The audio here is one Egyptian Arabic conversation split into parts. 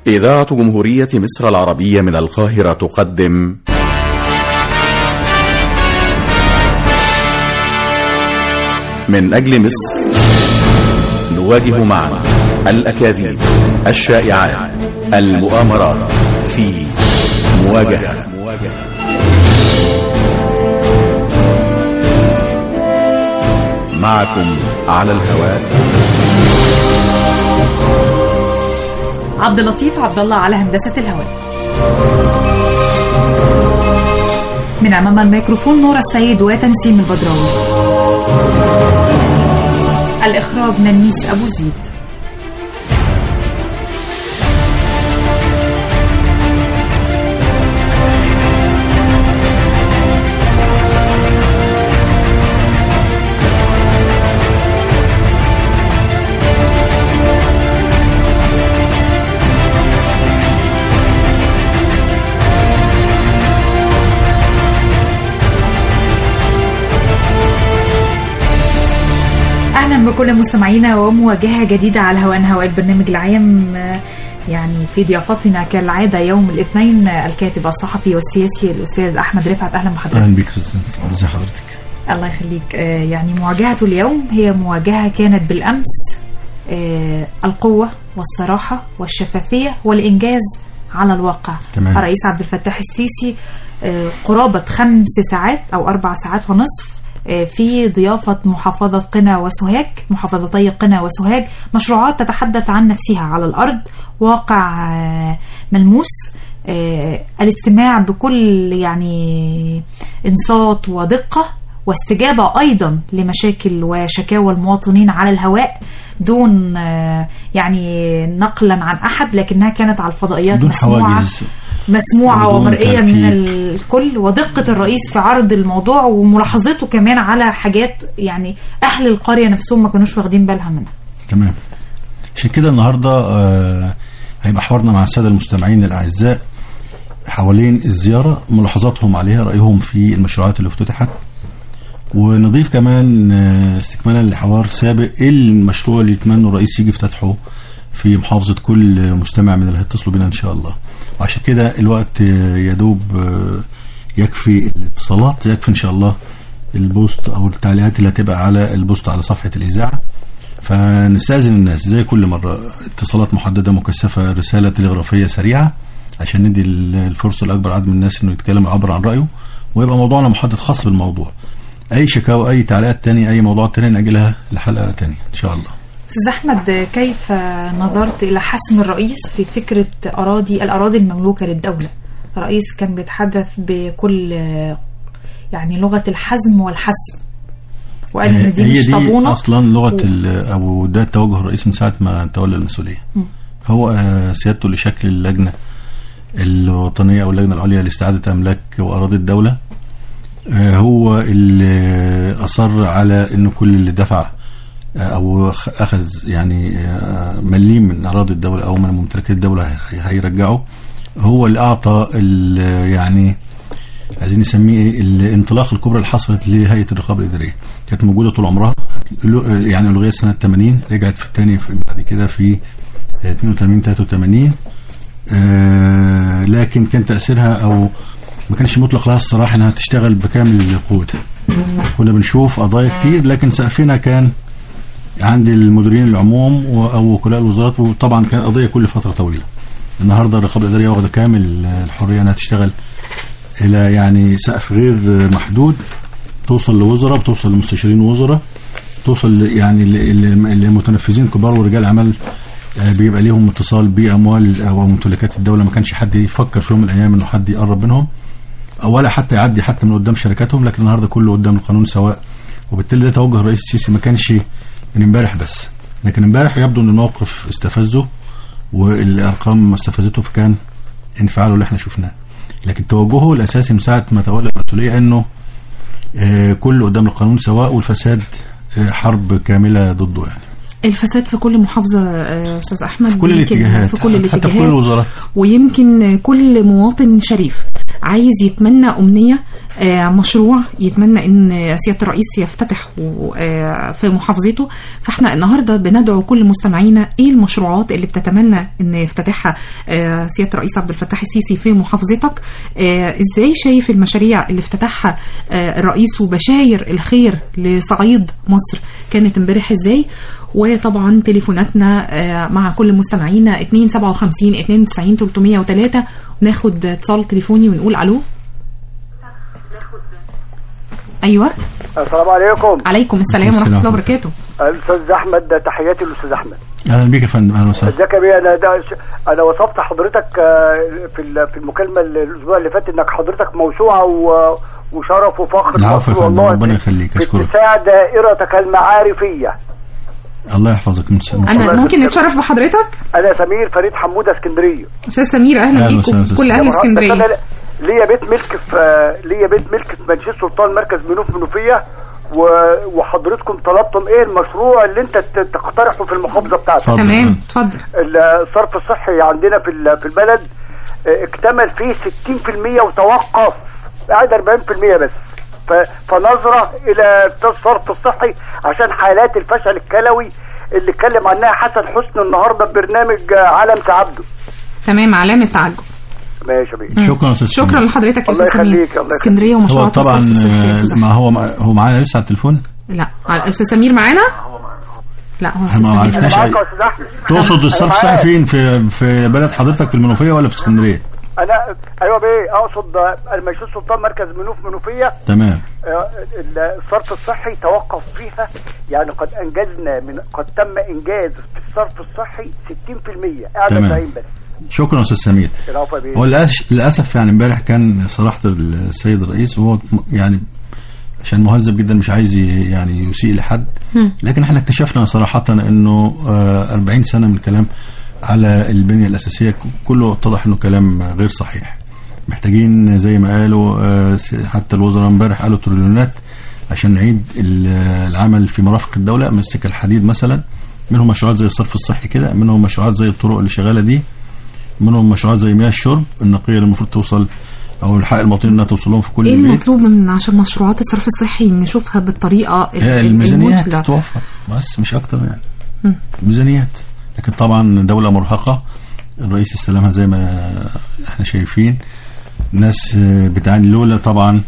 إذاعة جمهورية مصر العربية من القاهرة تقدم من أجل مصر نواجه معا الأكاذيب الشائعات المؤامرات في مواجهة معكم على الهواء عبد اللطيف عبد الله على هندسة الهواء من أمام الميكروفون نور السيد وتنسيم البدراوي الإخراج ننيس أبو زيد اهلا بكل مستمعينا ومواجهه جديده على هواء هواء البرنامج العام يعني في ضيافتنا كالعاده يوم الاثنين الكاتب الصحفي والسياسي الاستاذ احمد رفعت اهلا بحضرتك اهلا بيك استاذ ازي حضرتك الله يخليك آه، يعني مواجهه اليوم هي مواجهه كانت بالامس آه، القوه والصراحه والشفافيه والانجاز على الواقع تمام. الرئيس عبد الفتاح السيسي آه، قرابه خمس ساعات او اربع ساعات ونصف آه، في ضيافة محافظة قنا وسوهاج محافظتي قنا وسوهاج مشروعات تتحدث عن نفسها على الأرض واقع آه، ملموس آه، الاستماع بكل يعني انصات ودقة واستجابة أيضا لمشاكل وشكاوى المواطنين على الهواء دون آه، يعني نقلا عن أحد لكنها كانت على الفضائيات بدون مسموعة حواجز مسموعة بدون ومرئية ترتيب. من الكل ودقة الرئيس في عرض الموضوع وملاحظته كمان على حاجات يعني أهل القرية نفسهم ما كانوش واخدين بالها منها تمام عشان كده النهارده آه هيبقى حوارنا مع الساده المستمعين الاعزاء حوالين الزياره ملاحظاتهم عليها رايهم في المشروعات اللي افتتحت ونضيف كمان آه، استكمالا لحوار سابق ايه المشروع اللي يتمنوا الرئيس يجي يفتتحه في محافظه كل مستمع من اللي هيتصلوا بينا ان شاء الله وعشان كده الوقت آه، يدوب آه، يكفي الاتصالات يكفي ان شاء الله البوست او التعليقات اللي هتبقى على البوست على صفحه الاذاعه فنستأذن الناس زي كل مرة اتصالات محددة مكثفة رسالة تلغرافية سريعة عشان ندي ال- الفرصة لأكبر عدد من الناس إنه يتكلم يعبر عن رأيه ويبقى موضوعنا محدد خاص بالموضوع أي شكاوى أي تعليقات تانية أي موضوع تاني نأجلها لحلقة تانية إن شاء الله أستاذ أحمد كيف نظرت إلى حسم الرئيس في فكرة أراضي الأراضي المملوكة للدولة الرئيس كان بيتحدث بكل يعني لغة الحزم والحسم وقال إن دي هي مش دي طابونة أصلا لغة و- ال- أو ده توجه الرئيس من ساعة ما تولى المسؤولية م. هو آه، سيادته لشكل اللجنة الوطنية أو اللجنة العليا لاستعادة أملاك وأراضي الدولة آه، هو اللي أصر على إنه كل اللي دفع آه، أو أخ- أخذ يعني آه، مليم من أراضي الدولة أو من ممتلكات الدولة هي- هيرجعه هو اللي أعطى ال- يعني عايزين نسميه ايه الانطلاق الكبرى اللي حصلت لهيئه الرقابه الاداريه كانت موجوده طول عمرها لو- يعني لغايه سنه 80 رجعت في الثاني بعد كده في 82 83 آه لكن كان تاثيرها او ما كانش مطلق لها الصراحه انها تشتغل بكامل قوتها كنا بنشوف قضايا كتير لكن سقفنا كان عند المديرين العموم و- او وكلاء الوزارات وطبعا كان قضيه كل فتره طويله النهارده الرقابه الاداريه واخده كامل الحريه انها تشتغل الى يعني سقف غير محدود توصل لوزراء بتوصل لمستشارين وزراء توصل ل- يعني ل- ل- لمتنفذين كبار ورجال اعمال آه، بيبقى ليهم اتصال باموال او ممتلكات الدوله ما كانش حد يفكر في يوم من الايام انه حد يقرب منهم أو ولا حتى يعدي حتى من قدام شركاتهم لكن النهارده كله قدام القانون سواء وبالتالي ده توجه الرئيس السيسي ما كانش من امبارح بس لكن امبارح يبدو ان الموقف استفزه والارقام ما استفزته فكان انفعاله اللي احنا شفناه لكن توجهه الاساسي من ساعه ما تولى المسؤوليه انه آه، كله قدام القانون سواء والفساد آه، حرب كامله ضده يعني الفساد في كل محافظة آه، أستاذ أحمد في كل يمكن الاتجاهات في كل حتى في كل الاتجاهات الوزارات ويمكن كل مواطن شريف عايز يتمنى امنيه آه، مشروع يتمنى ان سياده الرئيس يفتتح و- آه، في محافظته فاحنا النهارده بندعو كل مستمعينا ايه المشروعات اللي بتتمنى ان يفتتحها آه، سياده الرئيس عبد الفتاح السيسي في محافظتك آه، ازاي شايف المشاريع اللي افتتحها آه، الرئيس وبشاير الخير لصعيد مصر كانت امبارح ازاي وطبعا تليفوناتنا آه، مع كل مستمعينا 257 92 303 ناخد اتصال تليفوني ونقول الو ايوه السلام عليكم عليكم السلام السلام. ورحمه الله وبركاته الاستاذ احمد ده تحياتي للاستاذ احمد اهلا بيك يا فندم اهلا وسهلا ازيك يا بيه انا ده ش... انا وصفت حضرتك آه، في ال- في المكالمه الاسبوع اللي فات انك حضرتك موسوعه و... وشرف وفخر العفو يا مصر فندم، والله ربنا في- يخليك، في أشكرك. اتساع دائرتك المعارفيه الله يحفظك من سنة. انا ممكن نتشرف بحضرتك انا سمير فريد حموده اسكندريه استاذ سمير اهلا أهلا بيك وسهلا أستاذ كل سمير. اهل بس اسكندريه أنا ليا بيت ملك في ليا بيت ملك في منشيه سلطان مركز منوف منوفيه و... وحضرتكم طلبتم ايه المشروع اللي انت ت- تقترحه في المحافظه بتاعتك اتفضل. تمام اتفضل الصرف الصحي عندنا في ال- في البلد اه، اكتمل فيه 60% وتوقف قاعد 40% بس ف- فنظرة إلى الصرف الصحي عشان حالات الفشل الكلوي اللي اتكلم عنها حسن حسني النهارده ببرنامج اه، عالم تعبده تمام علامه تعجب ماشي يا بيه شكرا يا استاذ شكرا سمير. لحضرتك يا الله استاذ سمير يخليك، الله يخليك. اسكندريه هو ومشروعات طبعا الصرف الصحي يا أستاذ آه، ما هو هو معانا لسه على التليفون لا على- استاذ سمير معانا لا هو استاذ احنا ما سمير عرفناش انا أي- معاك يا استاذ احمد تقصد الصرف أنا الصحي معاك. فين في في بلد حضرتك في المنوفيه ولا في اسكندريه انا ايوه بيه اقصد اه، المنشيه سلطان مركز منوف منوفيه تمام اه، الصرف الصحي توقف فيها يعني قد انجزنا من قد تم انجاز في الصرف الصحي 60% قاعد تمام. 40 بس شكرا استاذ سمير العفو يا بيه. هو للأس- للاسف يعني امبارح كان صراحه السيد الرئيس وهو يعني عشان مهذب جدا مش عايز ي- يعني يسيء لحد لكن احنا اكتشفنا صراحه انه آه، 40 سنه من الكلام على البنيه الاساسيه ك- كله اتضح انه كلام غير صحيح محتاجين زي ما قالوا آه، س- حتى الوزراء امبارح قالوا تريليونات عشان نعيد ال- العمل في مرافق الدوله مسك الحديد مثلا منهم مشروعات زي الصرف الصحي كده منهم مشروعات زي الطرق اللي شغاله دي منهم مشروعات زي مياه الشرب النقيه اللي المفروض توصل او الحق المواطنين انها توصل لهم في كل ايه البيت المطلوب من عشان مشروعات الصرف الصحي نشوفها بالطريقه ال- هي ال- الميزانيات المثلى؟ تتوفر بس مش اكتر يعني ميزانيات لكن طبعا دولة مرهقة الرئيس استلمها زي ما احنا شايفين ناس آه، بتعاني لولا طبعا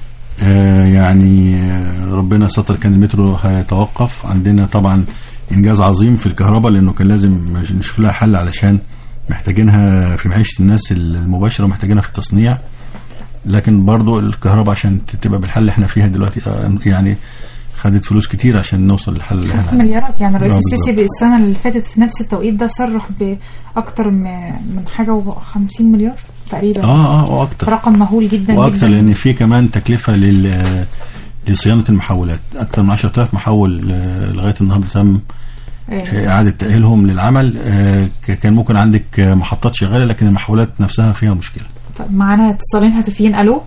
آه، يعني آه، ربنا ستر كان المترو هيتوقف عندنا طبعا انجاز عظيم في الكهرباء لانه كان لازم نشوف لها حل علشان محتاجينها في معيشة الناس المباشرة محتاجينها في التصنيع لكن برضو الكهرباء عشان تبقى بالحل اللي احنا فيها دلوقتي آه، يعني خدت فلوس كتير عشان نوصل للحل اللي احنا مليارات يعني الرئيس آه، السيسي بالظبط. بالسنه اللي فاتت في نفس التوقيت ده صرح باكتر م- من حاجه و50 مليار تقريبا اه اه واكتر رقم مهول جدا واكتر جدا لان في كمان تكلفه لل لصيانه المحولات اكتر من 10000 محول آه، لغايه النهارده تم آه، آه، اعاده تاهيلهم للعمل آه، ك- كان ممكن عندك آه، محطات شغاله لكن المحولات نفسها فيها مشكله طيب معانا اتصالين هاتفيين الو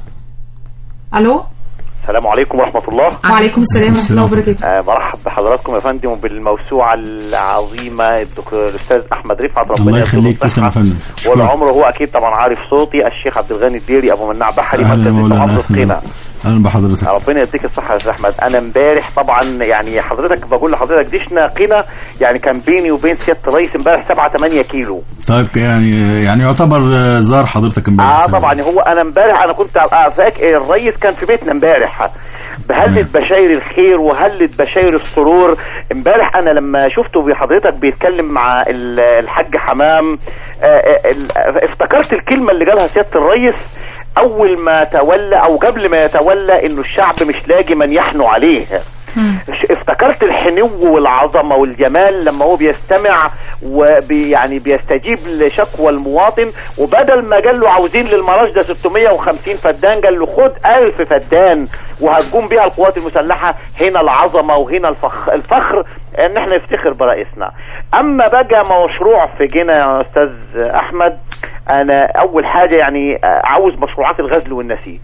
الو السلام عليكم ورحمة الله وعليكم السلام ورحمه الله وبركاته آه، برحب بحضراتكم يا فندم وبالموسوعة العظيمة الدكتور الأستاذ أحمد رفعت ربنا الله يديله يخليك تسلم يا الصحة فندم شكرا. والعمر هو أكيد طبعا عارف صوتي الشيخ عبد الغني الديري أبو مناع بحري اهلا مركز يا مولانا محافظة قنا اهلا اهلا بحضرتك ربنا يديك الصحة يا أستاذ أحمد أنا امبارح طبعا يعني حضرتك بقول لحضرتك ديشنا قنا يعني كان بيني وبين سيادة الرئيس امبارح 7 8 كيلو طيب يعني يعني يعتبر آه، زار حضرتك امبارح اه طبعا هو انا امبارح انا كنت آه، فاكر الرئيس كان في بيتنا امبارح بهلة بشاير الخير وهلة بشاير السرور امبارح انا لما شفته بحضرتك بيتكلم مع ال- الحاج حمام آه، آه، ال- افتكرت الكلمة اللي قالها سيادة الرئيس اول ما تولى او قبل ما يتولى انه الشعب مش لاقي من يحنو عليه ش- افتكرت الحنو والعظمة والجمال لما هو بيستمع وبي يعني بيستجيب لشكوى المواطن وبدل ما قال له عاوزين للمراش ده 650 فدان قال له خد 1000 فدان وهتقوم بيها القوات المسلحة هنا العظمة وهنا الفخ الفخر ان احنا نفتخر برئيسنا اما بقى مشروع في جنة يا استاذ احمد انا اول حاجة يعني آه، عاوز مشروعات الغزل والنسيج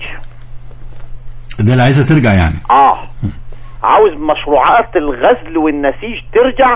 ده اللي عايزه ترجع يعني اه عاوز مشروعات الغزل والنسيج ترجع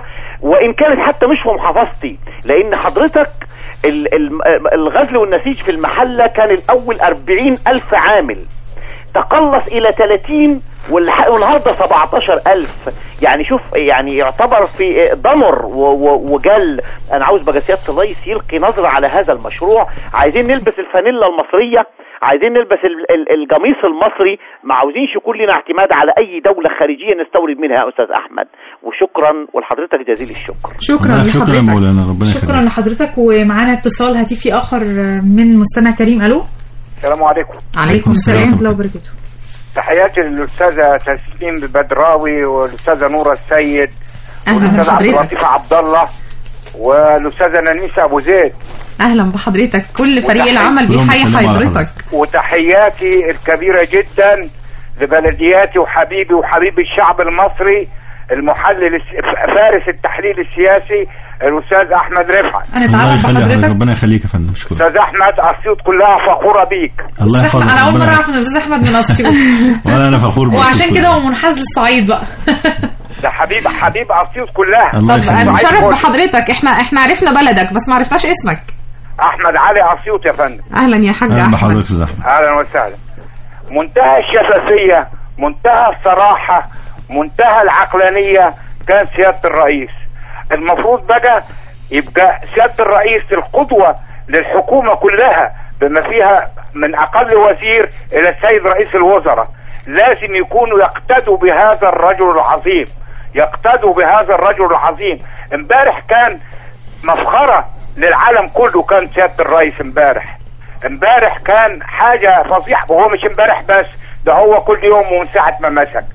وان كانت حتى مش في محافظتي لان حضرتك ال- ال- الغزل والنسيج في المحله كان الاول أربعين الف عامل تقلص الى 30 والح- والنهارده 17000 يعني شوف يعني يعتبر في ضمر و- و- وجل انا عاوز بقى سياده الرئيس يلقي نظره على هذا المشروع عايزين نلبس الفانيلا المصريه عايزين نلبس ال- ال- القميص المصري ما عاوزينش يكون لنا اعتماد على اي دوله خارجيه نستورد منها يا استاذ احمد وشكرا ولحضرتك جزيل الشكر شكرا لا، شكرا لحضرتك مولانا ربنا شكرا يخليك لحضرتك ومعانا اتصال هاتفي اخر من مستمع كريم الو السلام عليكم عليكم السلام ورحمه الله وبركاته تحياتي للاستاذه تسليم البدراوي والاستاذه نوره السيد اهلا والاستاذ عبد بحضرتك اللطيف عبد الله والاستاذه نانيسه ابو زيد اهلا بحضرتك كل فريق وتحية. العمل كلهم بيحيي بيسلموا على حضرتك وتحياتي الكبيره جدا لبلدياتي وحبيبي وحبيب الشعب المصري المحلل الس- فارس التحليل السياسي الاستاذ احمد رفعت انا الله اتعرف يخلي حضرتك بحضرتك ربنا يخليك يا فندم شكرا استاذ احمد اسيوط كلها فخوره بيك الله أستاذ أحمد، يحفظك انا اول ربنا مره يخليك. اعرف ان الاستاذ احمد من اسيوط ولا انا فخور بك وعشان كده هو منحاز للصعيد بقى ده حبيب حبيب اسيوط كلها الله طب يخليك نشرف فل. بحضرتك احنا احنا عرفنا بلدك بس ما عرفناش اسمك احمد علي اسيوط يا فندم اهلا يا حاج اهلا احمد بحضرتك استاذ احمد اهلا وسهلا منتهى الشفافيه منتهى الصراحه منتهى العقلانيه كان سياده الرئيس المفروض بقى يبقى سياده الرئيس القدوه للحكومه كلها بما فيها من اقل وزير الى السيد رئيس الوزراء لازم يكونوا يقتدوا بهذا الرجل العظيم يقتدوا بهذا الرجل العظيم امبارح كان مفخره للعالم كله كان سياده الرئيس امبارح امبارح كان حاجه فظيعه وهو مش امبارح بس ده هو كل يوم ومن ساعه ما مسك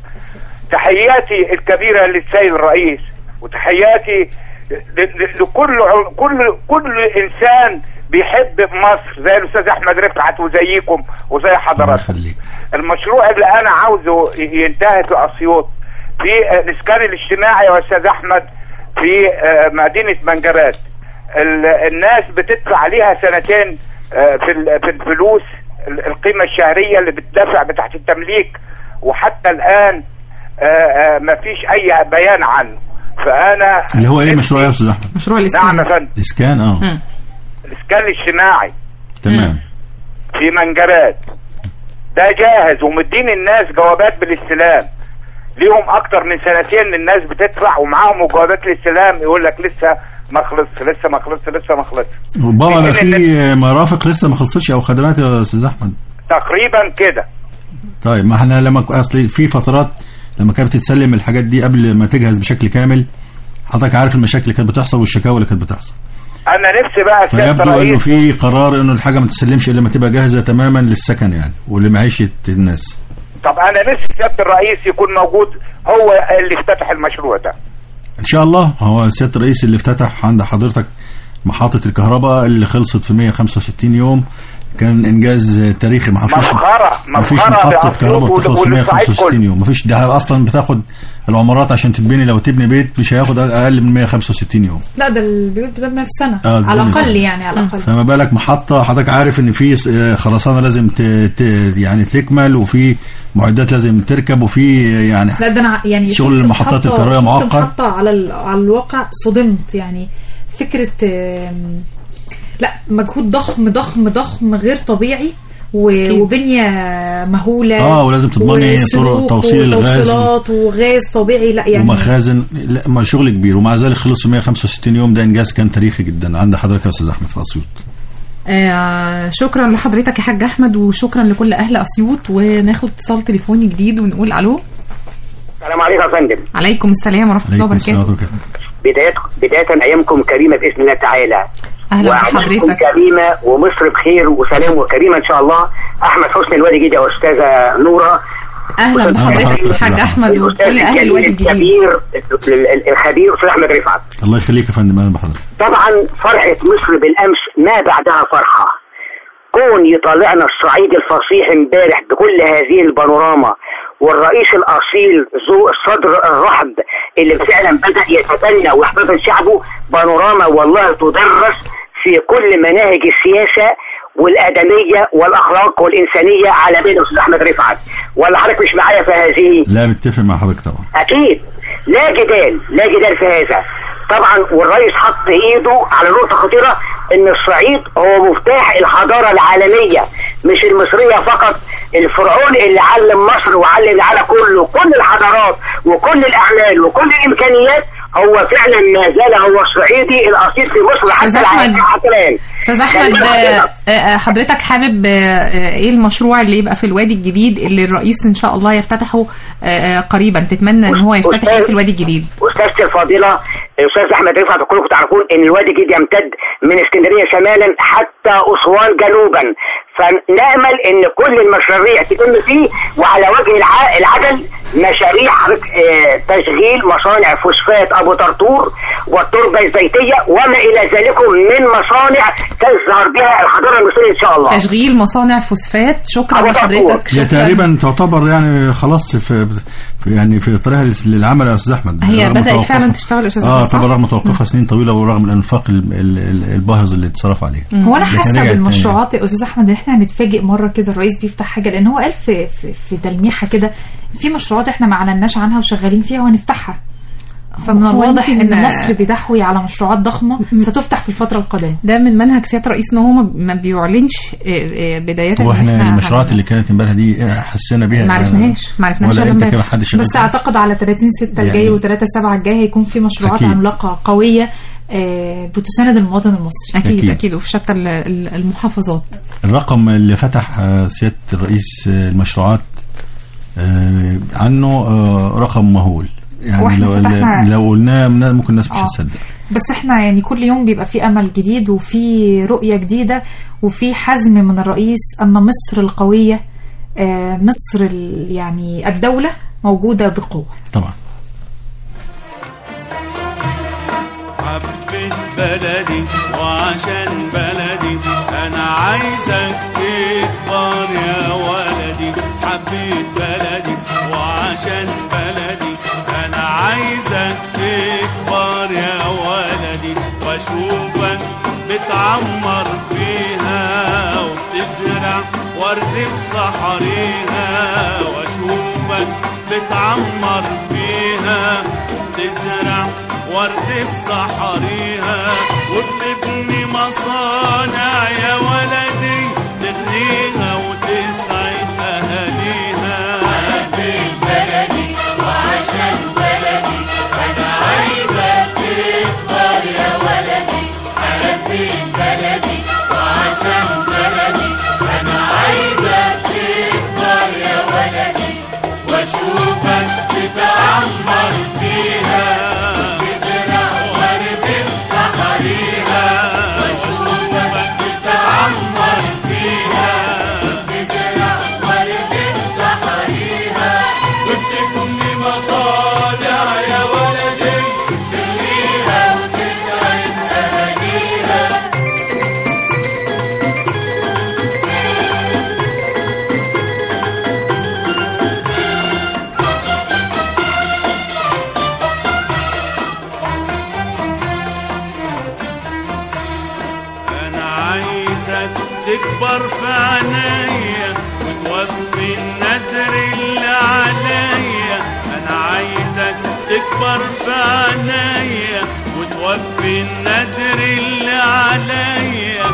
تحياتي الكبيره للسيد الرئيس وتحياتي ل- ل- لكل ع- كل كل انسان بيحب مصر زي الاستاذ احمد رفعت وزيكم وزي الله حضراتكم يخليك المشروع اللي انا عاوزه ي- ينتهي في اسيوط في آه، الاسكان الاجتماعي يا استاذ احمد في آه، مدينه منجبات ال- الناس بتدفع عليها سنتين آه، في ال- في الفلوس ال- القيمه الشهريه اللي بتدفع بتاعت التمليك وحتى الان ما فيش اي بيان عنه فانا اللي هو ايه نفسي- مشروع يا استاذ احمد مشروع نعم الاسلام يا فندم اسكان اه مم. الاسكان الاجتماعي تمام في منجبات ده جاهز ومدين الناس جوابات بالاستلام ليهم اكتر من سنتين الناس بتدفع ومعاهم جوابات الاستلام يقول لك لسه ما خلصش لسه ما خلصش لسه ما خلصش ربما بقى في في مرافق لسه ما خلصتش او خدمات يا استاذ احمد تقريبا كده طيب ما احنا لما اصل في فترات لما كانت بتتسلم الحاجات دي قبل ما تجهز بشكل كامل حضرتك عارف المشاكل اللي كانت بتحصل والشكاوى اللي كانت بتحصل انا نفسي بقى سياده فيبدو انه الرئيس في قرار انه الحاجه ما تتسلمش الا لما تبقى جاهزه تماما للسكن يعني ولمعيشه الناس طب انا نفسي سياده الرئيس يكون موجود هو اللي افتتح المشروع ده ان شاء الله هو سياده الرئيس اللي افتتح عند حضرتك محطه الكهرباء اللي خلصت في 165 يوم كان انجاز تاريخي ما فيش مفخره ما فيش مفخره محطه بأسيوط كهرباء بتخلص في وللصعيد 165 كله يوم ما فيش ده اصلا بتاخد العمارات عشان تتبني لو تبني بيت مش هياخد اقل من 165 يوم لا ده البيوت بتبنى في سنه آه، على بتبني الاقل سنة. يعني على الاقل فما بالك محطه حضرتك عارف ان في آه، خرسانه لازم ت... ت... يعني تكمل وفي معدات لازم تركب وفي يعني لا ده انا يعني شغل شفت المحطات محطة- الكهربائية شفت معقد. محطة على ال- على الواقع صدمت يعني فكره آم، لا مجهود ضخم ضخم ضخم غير طبيعي و- وبنيه مهوله اه ولازم تضمني وسلوك طرق توصيل الغاز وتوصيلات وغاز طبيعي لا يعني ومخازن لا ما شغل كبير ومع ذلك خلص في 165 يوم ده انجاز كان تاريخي جدا عند حضرتك يا استاذ احمد في اسيوط آه شكرا لحضرتك يا حاج احمد وشكرا لكل اهل اسيوط وناخد اتصال تليفوني جديد ونقول الو السلام عليكم يا فندم عليكم السلام ورحمه الله عليكم السلام وبركاته ورحمه الله بداية بداية أيامكم كريمة بإذن الله تعالى اهلا وأعمالكم بحضرتك كريمة ومصر بخير وسلام وكريمة إن شاء الله أحمد حسني الوادي جديد وأستاذة نورة اهلا بحضرتك بحضرتك. حاج احمد الأستاذ وكل اهل الكريم الوادي الجديد الكبير ال- ال- الخبير أستاذ أحمد رفعت الله يخليك يا فندم اهلا بحضرتك طبعا فرحة مصر بالأمس ما بعدها فرحة كون يطلعنا الصعيد الفصيح امبارح بكل هذه البانوراما والرئيس الأصيل ذو الصدر الرحب اللي فعلا بدأ يتبنى ويحتضن شعبه بانوراما والله تدرس في كل مناهج السياسة والآدمية والأخلاق والإنسانية على بين أستاذ أحمد رفعت ولا حضرتك مش معايا في هذه لا متفق مع حضرتك طبعا أكيد لا جدال لا جدال في هذا طبعا والرئيس حط ايده على نقطه خطيره ان الصعيد هو مفتاح الحضاره العالميه مش المصريه فقط الفرعون اللي علم مصر وعلم العالم كله كل الحضارات وكل الاعمال وكل الامكانيات هو فعلا ما زال هو الصعيدي الاصيل في مصر أستاذ حتى أحمد. العالم حتى الان استاذ احمد كلمة آه، آه، حضرتك حابب آه، آه، ايه المشروع اللي يبقى في الوادي الجديد اللي الرئيس ان شاء الله يفتتحه آه، آه، قريبا تتمنى ان هو يفتتح ايه في الوادي الجديد استاذتي الفاضله الاستاذ احمد رفعت كلكم تعرفون ان الوادي الجديد يمتد من اسكندريه شمالا حتى اسوان جنوبا فنامل ان كل المشاريع تتم فيه وعلى وجه الع- العدل مشاريع حضرتك، آه، تشغيل مصانع فوسفات ابو طرطور والتربه الزيتيه وما الى ذلك من مصانع تظهر بها الحضاره المصريه ان شاء الله تشغيل مصانع فوسفات شكرا أبو لحضرتك هي شكراً. تقريبا تعتبر يعني خلاص في, في يعني في طريقها للعمل يا استاذ احمد هي رغم بدأت توقفها- فعلا تشتغل يا أستاذ اه أحمد، صح؟ طبعا رغم توقفها سنين طويله ورغم الانفاق ال- ال- ال- الباهظ اللي اتصرف عليه هو انا لكن حاسه رجعت تاني. بالمشروعات يا استاذ احمد ان احنا هنتفاجئ مره كده الرئيس بيفتح حاجه لان هو قال في في, في تلميحه كده في مشروعات احنا ما اعلناش عنها وشغالين فيها وهنفتحها فمن هو الواضح يمكن- ان مصر بتحوي على مشروعات ضخمه ستفتح في الفتره القادمه ده من منهج سياده الرئيس ان هو ما- ما بيعلنش آه، آه، بدايه هو إن احنا المشروعات هن- اللي كانت امبارح دي حسينا بيها ما عرفناهاش ما عرفناهاش ولا إلا انت امبارح. كده محدش شغال بس فيها؟ اعتقد على 30 6 الجاي يعني- و3 7 الجاي هيكون في مشروعات أكيد. عملاقه قويه آه، بتساند المواطن المصري اكيد أكيد. اكيد, أكيد وفي شتى ال- ال- المحافظات الرقم اللي فتح آه، سياده الرئيس آه، المشروعات آه، عنه آه، رقم مهول يعني وإحنا لو فتحنا- لو قلناه ممكن الناس مش آه. هتصدق بس احنا يعني كل يوم بيبقى في امل جديد وفي رؤيه جديده وفي حزم من الرئيس ان مصر القويه آه، مصر ال- يعني الدوله موجوده بقوه طبعا حبيت بلدي وعشان بلدي انا عايزك تكبر يا ولدي حبيت بلدي وعشان بلدي انا عايزك تكبر يا ولدي واشوفك بتعمر فيها وبتزرع ورد في صحريها واشوفك بتعمر فيها وبتزرع ورد في صحريها وبتبني مصانع يا ولدي تغنيها وتسعد اهاليها واشوفك بتعمر فيها تزرع ورد في صحريها واشوفك بتعمر فيها تزرع ورد في صحريها وبتبني مصانع يا ولدي تغنيها وتسعد اهاليها انا عايزك تكبر في عينيا وتوفي الندر اللي عليا انا عايزك تكبر في عينيا وتوفي الندر اللي عليا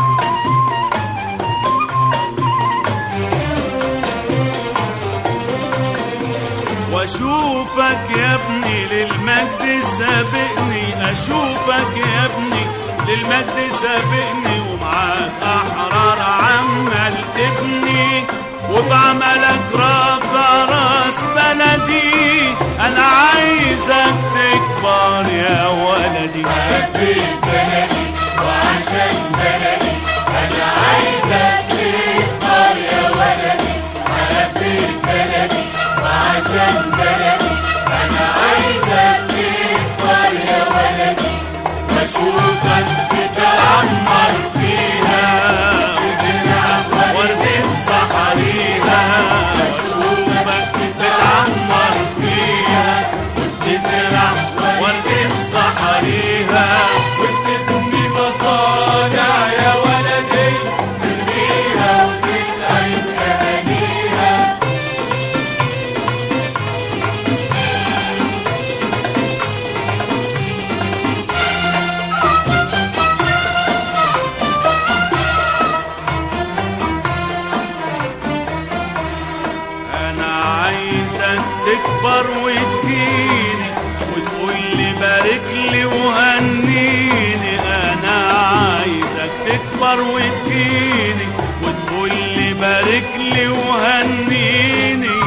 واشوفك يا ابني للمجد سابقني اشوفك يا ابني للمجد سابقني ومعاك احرار عمال تبني وبعملك رافع راس بلدي انا عايزك تكبر يا ولدي حبيت بلدي وعشان بلدي انا عايزك تكبر يا ولدي حبيت بلدي وعشان بلدي انا عايزك تكبر يا ولدي واشوفك بتعمر فيها وتزرع ورد في صحريها واشوفك بتعمر فيها وتزرع ورد في صحريها وتبني مصانع يا ولدي تبنيها وتسعد اهاليها تكبر وتجيني وتقول لي بارك لي وهنيني انا عايزك تكبر وتجيني وتقول لي بارك لي وهنيني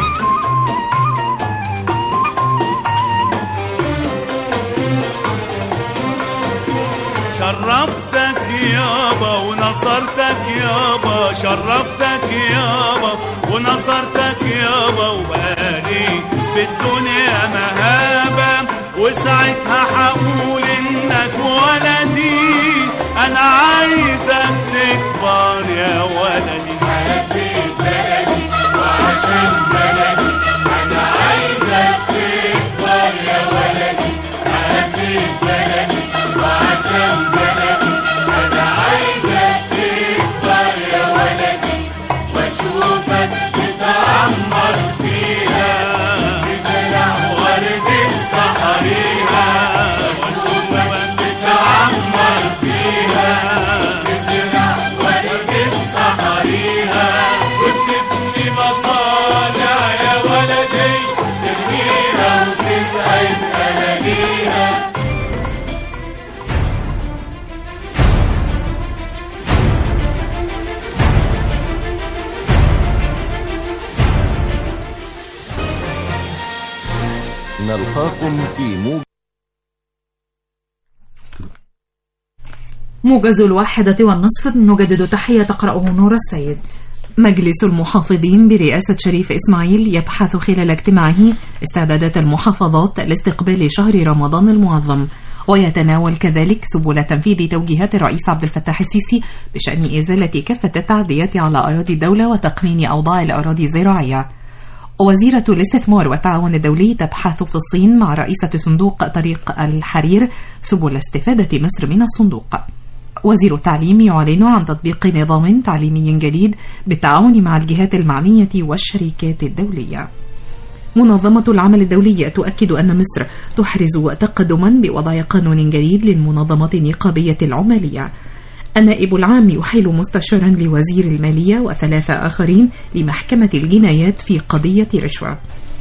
شرفتك يابا ونصرتك يابا شرفتك يابا ونصرتك يابا وبقالي في الدنيا مهابة وساعتها هقول انك ولدي انا عايزك تكبر يا ولدي وتبني مصانع يا ولدي تبنيها وتسعد أهاليها نلقاكم في موجة موجز الواحدة والنصف نجدد تحية تقرأه نور السيد مجلس المحافظين برئاسة شريف إسماعيل يبحث خلال اجتماعه استعدادات المحافظات لاستقبال شهر رمضان المعظم ويتناول كذلك سبل تنفيذ توجيهات الرئيس عبد الفتاح السيسي بشأن إزالة كافة التعديات على أراضي الدولة وتقنين أوضاع الأراضي الزراعية وزيرة الاستثمار والتعاون الدولي تبحث في الصين مع رئيسة صندوق طريق الحرير سبل استفادة مصر من الصندوق وزير التعليم يعلن عن تطبيق نظام تعليمي جديد بالتعاون مع الجهات المعنية والشركات الدولية منظمة العمل الدولية تؤكد أن مصر تحرز تقدما بوضع قانون جديد للمنظمات النقابية العمالية النائب العام يحيل مستشارا لوزير المالية وثلاثة آخرين لمحكمة الجنايات في قضية رشوة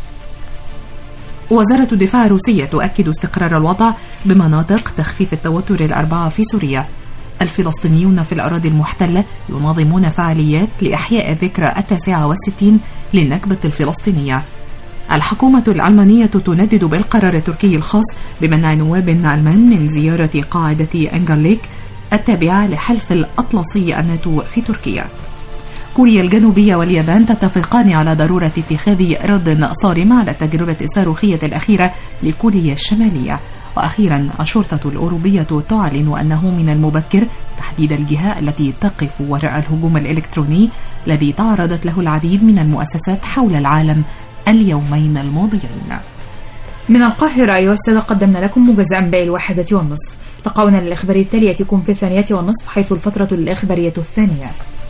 وزارة الدفاع الروسية تؤكد استقرار الوضع بمناطق تخفيف التوتر الأربعة في سوريا الفلسطينيون في الأراضي المحتلة ينظمون فعاليات لإحياء الذكرى التاسعة والستين للنكبة الفلسطينية الحكومة الألمانية تندد بالقرار التركي الخاص بمنع نواب ألمان من زيارة قاعدة أنجرليك التابعة لحلف الأطلسي الناتو في تركيا كوريا الجنوبية واليابان تتفقان على ضرورة اتخاذ رد صارم على التجربة الصاروخية الأخيرة لكوريا الشمالية وأخيرا الشرطة الأوروبية تعلن أنه من المبكر تحديد الجهة التي تقف وراء الهجوم الإلكتروني الذي تعرضت له العديد من المؤسسات حول العالم اليومين الماضيين من القاهرة أيها السادة قدمنا لكم موجز أنباء الواحدة والنصف لقاؤنا الإخباري التالي يأتيكم في الثانية والنصف حيث الفترة الإخبارية الثانية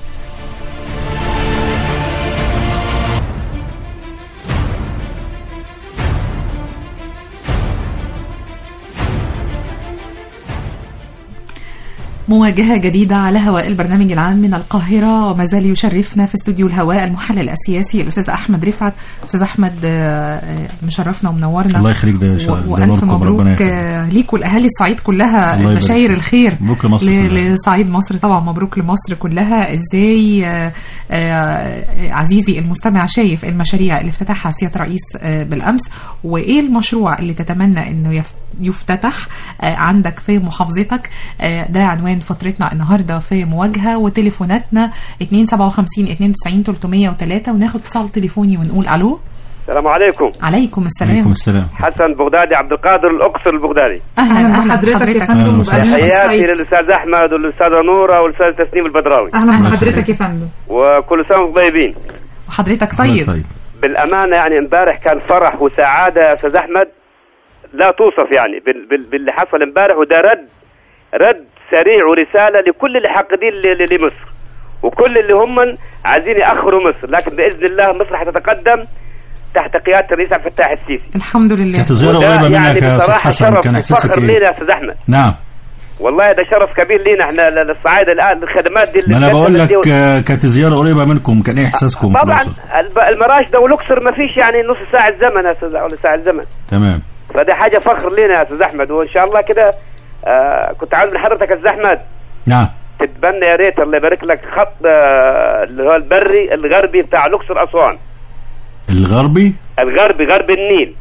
مواجهة جديدة على هواء البرنامج العام من القاهرة وما زال يشرفنا في استوديو الهواء المحلل السياسي الأستاذ أحمد رفعت أستاذ أحمد آه، آه، مشرفنا ومنورنا الله يخليك ده شا- و- ده وألف نوركم، ربنا مبروك يخليك. آه، ليك والأهالي الصعيد كلها الله يبارك بشاير فيك. الخير مبروك لمصر ل- كلها. لصعيد مصر طبعا مبروك لمصر كلها ازاي آه، آه، عزيزي المستمع شايف المشاريع اللي افتتحها سيادة الرئيس آه، بالأمس وإيه المشروع اللي تتمنى إنه يف- يفتتح آه، عندك في محافظتك آه، ده عنوان فترتنا النهارده في مواجهة وتليفوناتنا 257 92 303 وناخد اتصال تليفوني ونقول ألو السلام عليكم عليكم السلام عليكم السلام حسن بغدادي عبد القادر الاقصر البغدادي أهلا أهلا أهلا بحضرتك يا بحضرتك فندم أهلا وسهلا. وبأهلا تحياتي بالصعيد. للاستاذ احمد والاستاذه نوره والاستاذ تسنيم البدراوي أهلا أهلا بحضرتك يا فندم وكل سنه وانتم طيبين وحضرتك طيب طيب بالامانه يعني امبارح كان فرح وسعاده يا استاذ احمد لا توصف يعني بال- بال- باللي حصل امبارح وده رد رد سريع ورساله لكل اللي حاقدين ل- ل- لمصر وكل اللي هم عايزين ياخروا مصر لكن باذن الله مصر حتتقدم تحت قياده الرئيس عبد الفتاح السيسي الحمد لله كانت زيارة وده قريبة يعني منك يا أستاذ بصراحه حسن شرف كان إحساسك وفخر إيه؟ لينا يا استاذ احمد نعم والله ده شرف كبير لينا احنا ل- للصعايده الان الخدمات دي اللي ما أنا بتقدم بقول لك دي- آه، كانت زيارة قريبة منكم كان إيه إحساسكم في طبعا الأقصر؟ الب- المراشده والاقصر ما فيش يعني نص ساعه زمن يا استاذ ولا ساعه زمن تمام فده حاجه فخر لنا يا استاذ احمد وان شاء الله كده آه كنت عاوز من حضرتك يا استاذ احمد نعم تتبنى يا ريت الله يبارك لك خط آه اللي هو البري الغربي بتاع الاقصر اسوان الغربي الغربي غرب النيل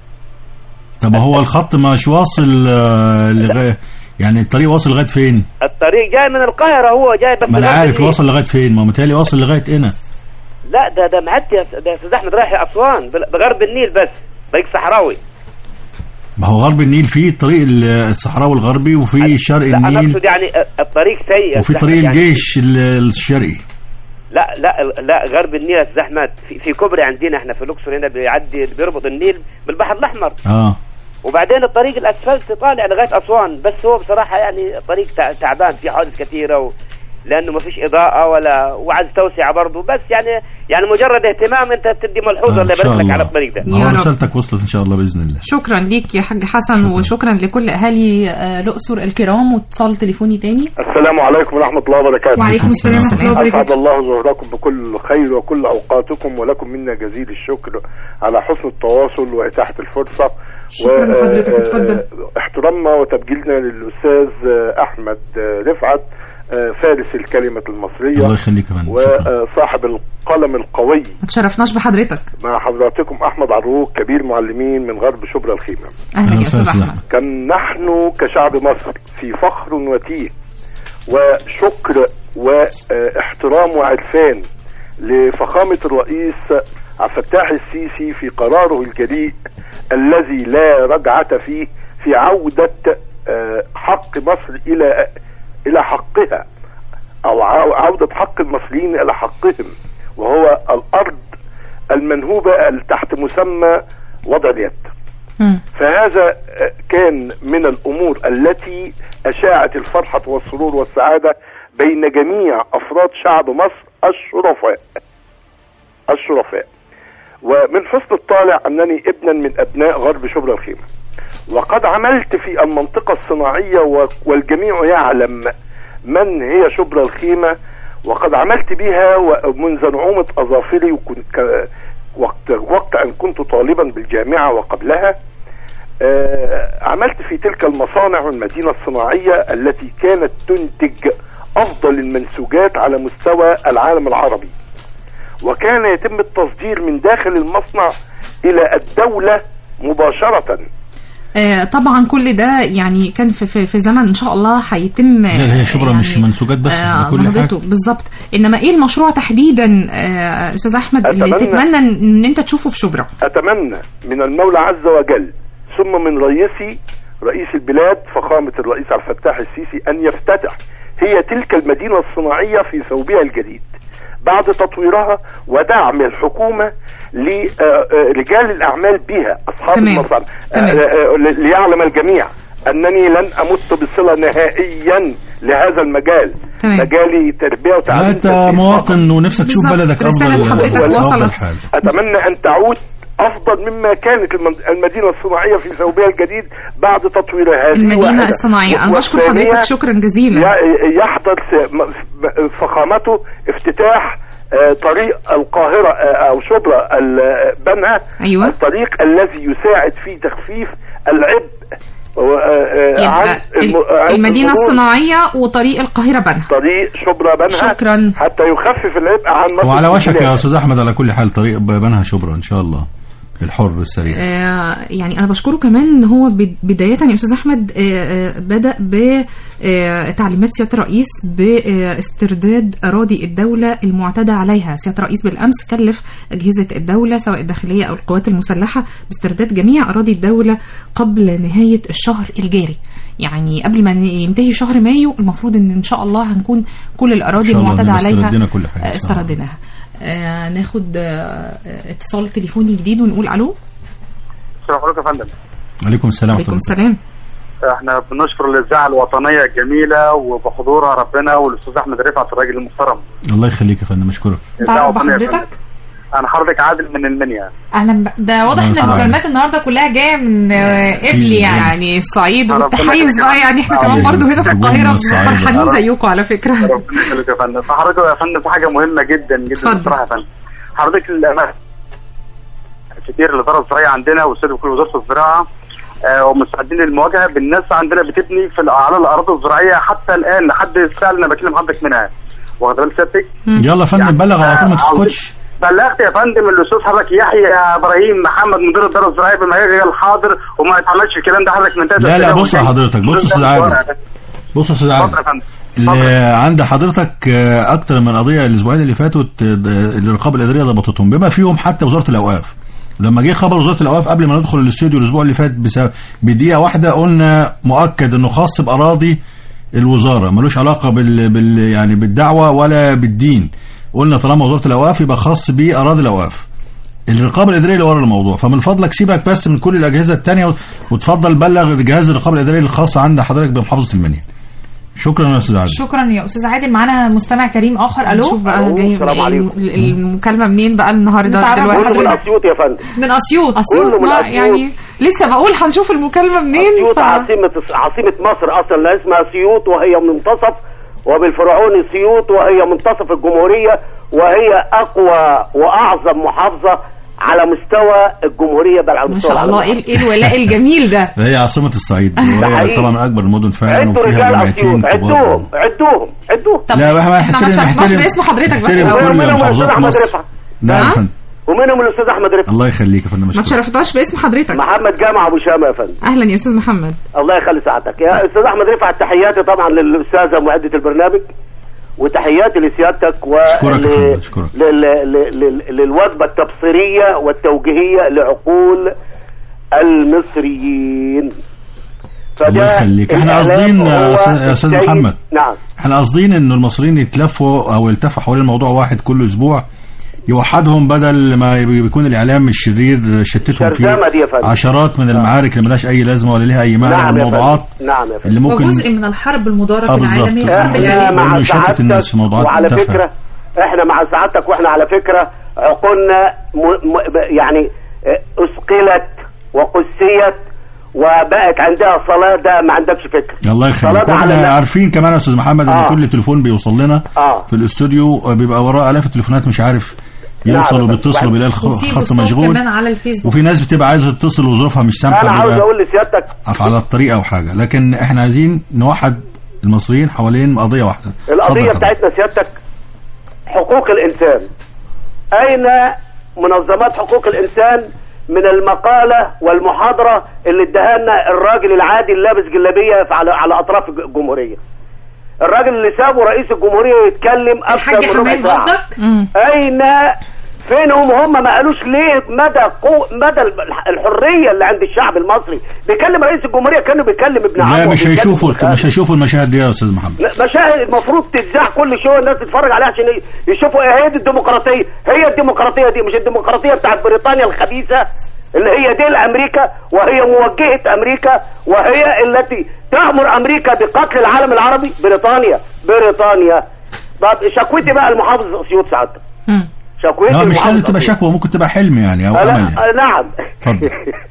طب هو الخط مش واصل آه، لغايه يعني الطريق واصل لغايه فين؟ الطريق جاي من القاهره هو جاي بس ما انا غرب عارف النيل. واصل لغايه فين ما هو متهيألي واصل لغايه هنا لا ده ده معدي يا ده يا استاذ احمد رايح اسوان بل- بغرب النيل بس طريق صحراوي ما هو غرب النيل فيه الطريق ال- الصحراوي الغربي وفي شرق لا انا النيل اقصد يعني الطريق سيء يا وفي أستاذ طريق أحمد، يعني الجيش ال- الشرقي لا لا لا غرب النيل يا استاذ احمد في, في كوبري عندنا احنا في الاقصر هنا بيعدي بيربط النيل بالبحر الاحمر اه وبعدين الطريق الاسفلت طالع لغايه اسوان بس هو بصراحه يعني طريق تع- تعبان في حوادث كثيره و... لانه ما فيش اضاءه ولا وعايز توسعه برضه بس يعني يعني مجرد اهتمام انت بتدي ملحوظه آه، اللي إن شاء يبارك لك الله. على الطريق ده ما يا هو رب. رسالتك وصلت ان شاء الله باذن الله شكرا ليك يا حاج حسن وشكرا لكل اهالي آه، الاقصر الكرام واتصال تليفوني تاني السلام عليكم ورحمة الله وبركاته وعليكم السلام ورحمة الله أسعد وبركاته الله ظهركم بكل خير وكل أوقاتكم ولكم منا جزيل الشكر على حسن التواصل وإتاحة الفرصة شكرا لحضرتك، آه، اتفضل. آه، احترامنا وتبجيلنا للأستاذ آه، أحمد آه، رفعت آه، فارس الكلمة المصرية الله يخليك يا فندم شكرا وصاحب القلم القوي ما تشرفناش بحضرتك مع حضراتكم أحمد عروق كبير معلمين من غرب شبرا الخيمة اهلا يا استاذ احمد كان نحن كشعب مصر في فخر وتيه وشكر واحترام وعرفان لفخامة الرئيس عبد الفتاح السيسي في قراره الجريء الذي لا رجعة فيه في عودة آه، حق مصر إلى إلى حقها أو عو- عودة حق المصريين إلى حقهم وهو الأرض المنهوبة تحت مسمى وضع اليد مم. فهذا كان من الامور التي اشاعت الفرحه والسرور والسعاده بين جميع افراد شعب مصر الشرفاء. الشرفاء. ومن حسن الطالع انني ابنا من ابناء غرب شبرا الخيمه. وقد عملت في المنطقه الصناعيه و- والجميع يعلم من هي شبرا الخيمه وقد عملت بها ومنذ نعومه اظافري وكنت ك- وقت وقت ان كنت طالبا بالجامعه وقبلها آه، عملت في تلك المصانع والمدينة الصناعية التي كانت تنتج أفضل المنسوجات على مستوى العالم العربي وكان يتم التصدير من داخل المصنع إلى الدولة مباشرة آه، طبعا كل ده يعني كان في, في, في زمن ان شاء الله هيتم لا هي شبرا مش منسوجات بس آه، ده كل نهضته حاجه بالظبط انما ايه المشروع تحديدا آه، استاذ احمد اللي أتمنى- تتمنى ان انت تشوفه في شبرا أتمنى من المولى عز وجل ثم من رئيسي رئيس البلاد فخامة الرئيس عبد الفتاح السيسي أن يفتتح هي تلك المدينة الصناعية في ثوبها الجديد بعد تطويرها ودعم الحكومة لرجال الأعمال بها أصحاب تمام. المصانع تمام. آه، آه، ليعلم الجميع أنني لن أمت بصلة نهائيا لهذا المجال تمام. مجالي تربية لا وتعليم انت تدريس مواطن ونفسك تشوف بالظبط. بلدك رسالة افضل حضرتك افضل وصلت. حال اتمنى ان تعود افضل مما كانت الم- المدينه الصناعيه في ثوبها الجديد بعد تطوير هذه المدينه واحدة. الصناعيه انا بشكر والثانية حضرتك شكرا جزيلا ي- يحدث م- م- فخامته افتتاح آه، طريق القاهرة آه، أو شبرا ال- بنها أيوة. الطريق الذي يساعد في تخفيف العبء و- آه، آه، عن يبقى الم- ال- عن المدينه المرور. الصناعيه وطريق القاهره بنها طريق شبرا بنها شكرا. حتى يخفف العبء عن مصر وعلى وشك يا البلاد. استاذ احمد على كل حال طريق بنها شبرا ان شاء الله الحر السريع آه، يعني انا بشكره كمان ان هو بد- بدايه يا استاذ احمد آه، آه، بدا بتعليمات سياده الرئيس باسترداد اراضي الدوله المعتدى عليها سياده الرئيس بالامس كلف اجهزه الدوله سواء الداخليه او القوات المسلحه باسترداد جميع اراضي الدوله قبل نهايه الشهر الجاري يعني قبل ما ينتهي شهر مايو المفروض ان ان شاء الله هنكون كل الاراضي إن شاء الله المعتدى نبقى عليها استردينا كل حاجة. آه، استرديناها آه، ناخد آه، اتصال تليفوني جديد ونقول الو السلام عليكم يا فندم عليكم السلام عليكم ورحمه الله السلام احنا بنشكر الاذاعه الوطنيه الجميله وبحضورها ربنا والاستاذ احمد رفعت الراجل المحترم الله يخليك يا فندم اشكرك إذاعة تعرف وطنية يا بحضرتك؟ فندم. انا حضرتك عادل من المنيا اهلا ب... ده واضح ان الله يسلمك. المكالمات النهارده كلها جايه من آه، قبلي يعني يعني الصعيد ربنا والتحيز بقى يخليك. يعني احنا كمان آمين. برضو هنا في ربنا القاهره الصعيد. فرحانين زيكم على فكره ربنا يخليك يا فندم فحضرتك يا فندم في حاجه مهمه جدا جدا اتفضل. بصراحه يا فندم حضرتك الامانه كتير الاداره الزراعيه عندنا والاستاذ في وزاره الزراعه آه، ومستعدين للمواجهه بالناس عندنا بتبني في على الاراضي الزراعيه حتى الان لحد الساعه اللي انا بكلم حضرتك منها واخد بال سيادتك؟ يلا يا فندم بلغ على طول ما تسكتش بلغت يا فندم الاستاذ حضرتك يحيى ابراهيم محمد مدير الاداره الزراعيه بما يجي الحاضر وما يتعملش الكلام ده حضرتك من لا لا بص يا حضرتك بص يا استاذ عادل بص يا استاذ عادل اللي عند حضرتك آه، اكتر من قضيه الاسبوعين اللي فاتوا ت- د- الرقابه الاداريه ضبطتهم بما فيهم حتى وزاره الاوقاف لما جه خبر وزاره الاوقاف قبل ما ندخل الاستوديو الاسبوع اللي فات بس- بدقيقه واحده قلنا مؤكد انه خاص باراضي الوزاره ملوش علاقه بال, بال يعني بالدعوه ولا بالدين قلنا طالما وزاره الاوقاف يبقى خاص باراضي الاوقاف الرقابه الاداريه اللي ورا الموضوع فمن فضلك سيبك بس من كل الاجهزه الثانيه وتفضل بلغ جهاز الرقابه الاداريه الخاص عند حضرتك بمحافظه المنيا شكرا يا استاذ عادل شكرا يا استاذ عادل معانا مستمع كريم اخر الو نشوف بقى جاي السلام عليكم. ال- المكالمه منين بقى النهارده نتعرف دلوقتي برضه من اسيوط يا فندم من اسيوط اسيوط كله من ما أسيوط. يعني لسه بقول هنشوف المكالمه منين اسيوط ف... عاصمه عاصمه مصر اصلا لا اسمها سيوط وهي منتصف وبالفرعوني سيوط وهي منتصف الجمهوريه وهي اقوى واعظم محافظه على مستوى الجمهوريه بل على ما مستوى شاء الله العالم. ايه إيه الولاء الجميل ده هي عاصمه الصعيد ده وهي حقيقي. طبعا من اكبر المدن فعلا عدوا وفيها رجال جامعتين اسيوط كبار عدوهم عدوهم عدوهم طب لا احنا احنا نحترم ما شرحناش نحترم باسم حضرتك بس نحترم الأول. كل ومنهم محافظات الاستاذ احمد مصر رفعت نعم يا ها؟ فندم ومنهم الاستاذ احمد رفعت الله يخليك يا فندم ما مشكور. تشرفتناش باسم حضرتك محمد جامع ابو شامه يا فندم اهلا يا استاذ محمد الله يخلي سعادتك يا استاذ احمد رفعت تحياتي طبعا للاستاذه مؤدة البرنامج وتحياتي لسيادتك و أشكرك يا فندم، أشكرك. لل... لل... لل... للوجبه التبصيريه والتوجيهيه لعقول المصريين الله يخليك احنا الإعلام قاصدين يا هو أستاذ- يا استاذ السيد- محمد نعم احنا قاصدين انه المصريين يتلفوا او يلتفوا حوالين موضوع واحد كل اسبوع يوحدهم بدل ما يبي- بيكون الاعلام الشرير شتتهم فيه شرذمة دي يا فندم. عشرات من المعارك اللي ملهاش اي لازمه ولا ليها اي معنى نعم يا والموضوعات فندم. نعم يا فندم اللي ممكن وجزء من الحرب المدارة آه في بالظبط. العالمية آه. والحرب احنا الجديدة. مع وإنه يشتت الناس في موضوعات وعلى تافهة. فكره احنا مع سعادتك واحنا على فكره عقولنا م... م... ب- يعني اه، اثقلت وقسيت وبقت عندها صلاه ده ما عندكش فكره الله يخليك صلاة على واحنا النبي. عارفين كمان يا استاذ محمد ان آه. كل تليفون بيوصل لنا اه في الاستوديو بيبقى وراه الاف التليفونات مش عارف يوصل نعم. وبيتصلوا بيلاقي الخ- وفي الخط بوستات مشغول كمان على الفيسبوك وفي ناس بتبقى عايزه تتصل وظروفها مش سامحه انا عاوز بيبقى اقول لسيادتك على الطريقه او حاجه لكن احنا عايزين نوحد المصريين حوالين قضيه واحده اتفضل القضيه حضرتك. بتاعتنا سيادتك حقوق الانسان اين منظمات حقوق الانسان من المقاله والمحاضره اللي اداها لنا الراجل العادي اللي لابس جلابيه في- على على اطراف الج- الجمهوريه الراجل اللي سابه رئيس الجمهوريه يتكلم اكثر الحاج من ربع حمام ساعه قصدك؟ مم. اين فينهم هم ما قالوش ليه مدى قو... مدى الح- الحريه اللي عند الشعب المصري بيكلم رئيس الجمهوريه كانه بيكلم ابن عمه لا مش وبيكلم هيشوفوا ابن خاله. مش هيشوفوا المشاهد دي يا استاذ محمد لا، مشاهد المفروض تتذاع كل شويه الناس تتفرج عليها عشان ي- يشوفوا ايه هي دي الديمقراطيه هي الديمقراطيه دي مش الديمقراطيه بتاعت بريطانيا الخبيثه اللي هي دي امريكا وهي موجهه امريكا وهي التي تامر امريكا بقتل العالم العربي بريطانيا بريطانيا طب شكوتي بقى المحافظ اسيوط سعادتك مم. شكوتي لا مش المحافظ لازم تبقى أسيوط. شكوى ممكن تبقى حلم يعني او امل أنا يعني. أنا- نعم اتفضل.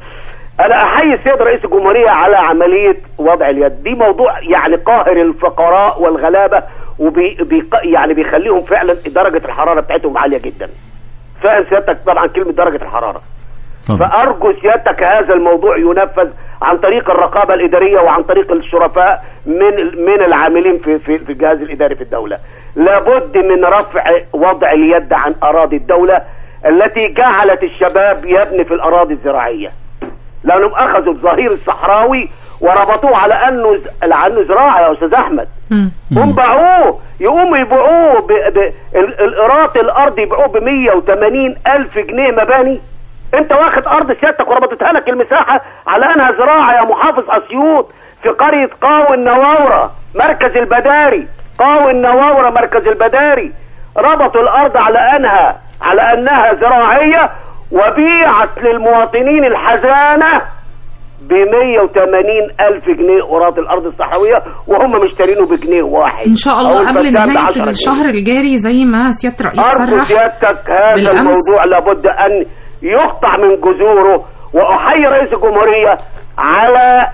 انا احيي السيد رئيس الجمهوريه على عمليه وضع اليد دي موضوع يعني قاهر الفقراء والغلابه وبي بي يعني بيخليهم فعلا درجه الحراره بتاعتهم عاليه جدا فاهم سيادتك طبعا كلمه درجه الحراره اتفضل فارجو سيادتك هذا الموضوع ينفذ عن طريق الرقابه الاداريه وعن طريق الشرفاء من من العاملين في في في الجهاز الاداري في الدوله لابد من رفع وضع اليد عن اراضي الدوله التي جعلت الشباب يبني في الاراضي الزراعيه لانهم اخذوا الظهير الصحراوي وربطوه على انه ز- على انه زراعه يا استاذ احمد مم. هم باعوه يقوموا يبيعوه ب... ب... ال- القراط الارض يبيعوه ب 180 الف جنيه مباني انت واخد ارض سيادتك وربطتها لك المساحه على انها زراعه يا محافظ اسيوط في قريه قاو النواوره مركز البداري قاو النواوره مركز البداري ربطوا الارض على انها على انها زراعيه وبيعت للمواطنين الحزانه ب 180 ألف جنيه قراط الأرض الصحراوية وهم مشترينه بجنيه واحد ان شاء أو الله قبل الفدان ب 10 نهايه جنيه. الشهر الجاري زي ما سياده الرئيس أرجو صرح سيادتك هذا بالأمس. الموضوع لابد أن يقطع من جذوره وأحيي رئيس الجمهورية على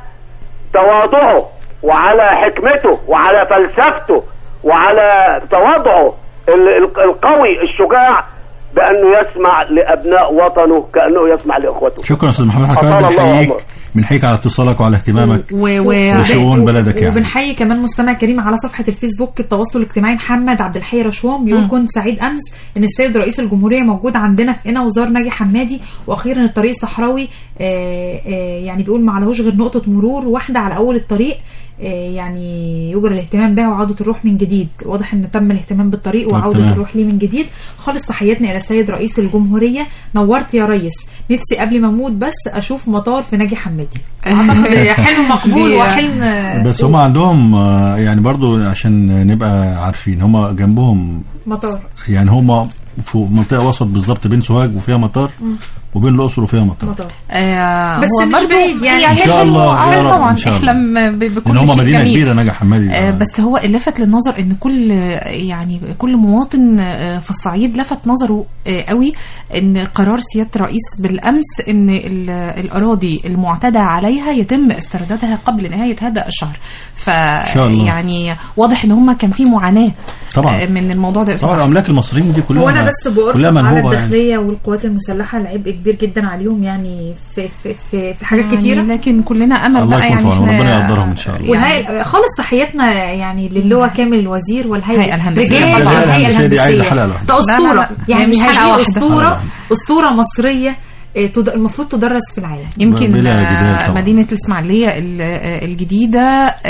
تواضعه وعلى حكمته وعلى فلسفته وعلى تواضعه ال- ال- القوي الشجاع بانه يسمع لابناء وطنه كانه يسمع لاخوته شكرا يا استاذ محمد احنا كمان أطال الله بنحييك عمرك. بنحييك على اتصالك وعلى اهتمامك و... بشؤون بلدك يعني وبنحيي كمان مستمع كريم على صفحه الفيسبوك التواصل الاجتماعي محمد عبد الحي رشوان بيقول مم. كنت سعيد امس ان السيد رئيس الجمهوريه موجود عندنا في قنا وزار ناجي حمادي واخيرا الطريق الصحراوي آه، آه، يعني بيقول ما عليهوش غير نقطه مرور واحده على اول الطريق آه، يعني يجرى الاهتمام بها وعوده الروح من جديد واضح ان تم الاهتمام بالطريق طب وعوده تمام. الروح ليه من جديد خالص تحياتنا الى السيد رئيس الجمهوريه نورت يا ريس نفسي قبل ما اموت بس اشوف مطار في ناجي حمادي اعتقد حلم مقبول دي- وحلم بس هم عندهم آه، يعني برضو عشان نبقى عارفين هم جنبهم مطار يعني هم في منطقه وسط بالظبط بين سوهاج وفيها مطار وبين الاقصر وفيها مطار مطار آه بس هو مش برضو بعيد يعني. إن شاء حلو، الله، آه يا رب، طبعا إن شاء الله. احلم ب- بكل ان هم شيء مدينه جميل. كبيره نجا حمادي آه، بس هو اللي لفت للنظر ان كل يعني كل مواطن آه، في الصعيد لفت نظره آه، قوي ان قرار سياده الرئيس بالامس ان ال- الاراضي المعتدى عليها يتم استردادها قبل نهايه هذا الشهر ف شاء الله. يعني واضح ان هم كان في معاناه طبعا. آه، من الموضوع ده يا أستاذ طبعا أحمد. الاملاك المصريين دي كلها هو انا بس بأرفق كلها على منهوبه يعني. الداخليه والقوات المسلحه العبء كبير جدا عليهم يعني في في في, في حاجات يعني كتيره لكن كلنا امل الله بقى يكون في يعني عونهم، إحنا- ربنا يقدرهم إن شاء الله. والهيئه خالص تحياتنا يعني للواء كامل الوزير والهيئه الهيئة الهندسية رجال طبعاً. الهيئه الهندسية دي عايزة الهندسيه حلقة لوحدها. ده اسطوره لا، لا، لا. هي يعني مش حلقة هذه واحدة. اسطوره حلقة اسطوره مصريه آه، تد- المفروض تدرس في العالم يمكن بلا جدال آه، طبعا. مدينة الإسماعيلية ال- آه، الجديدة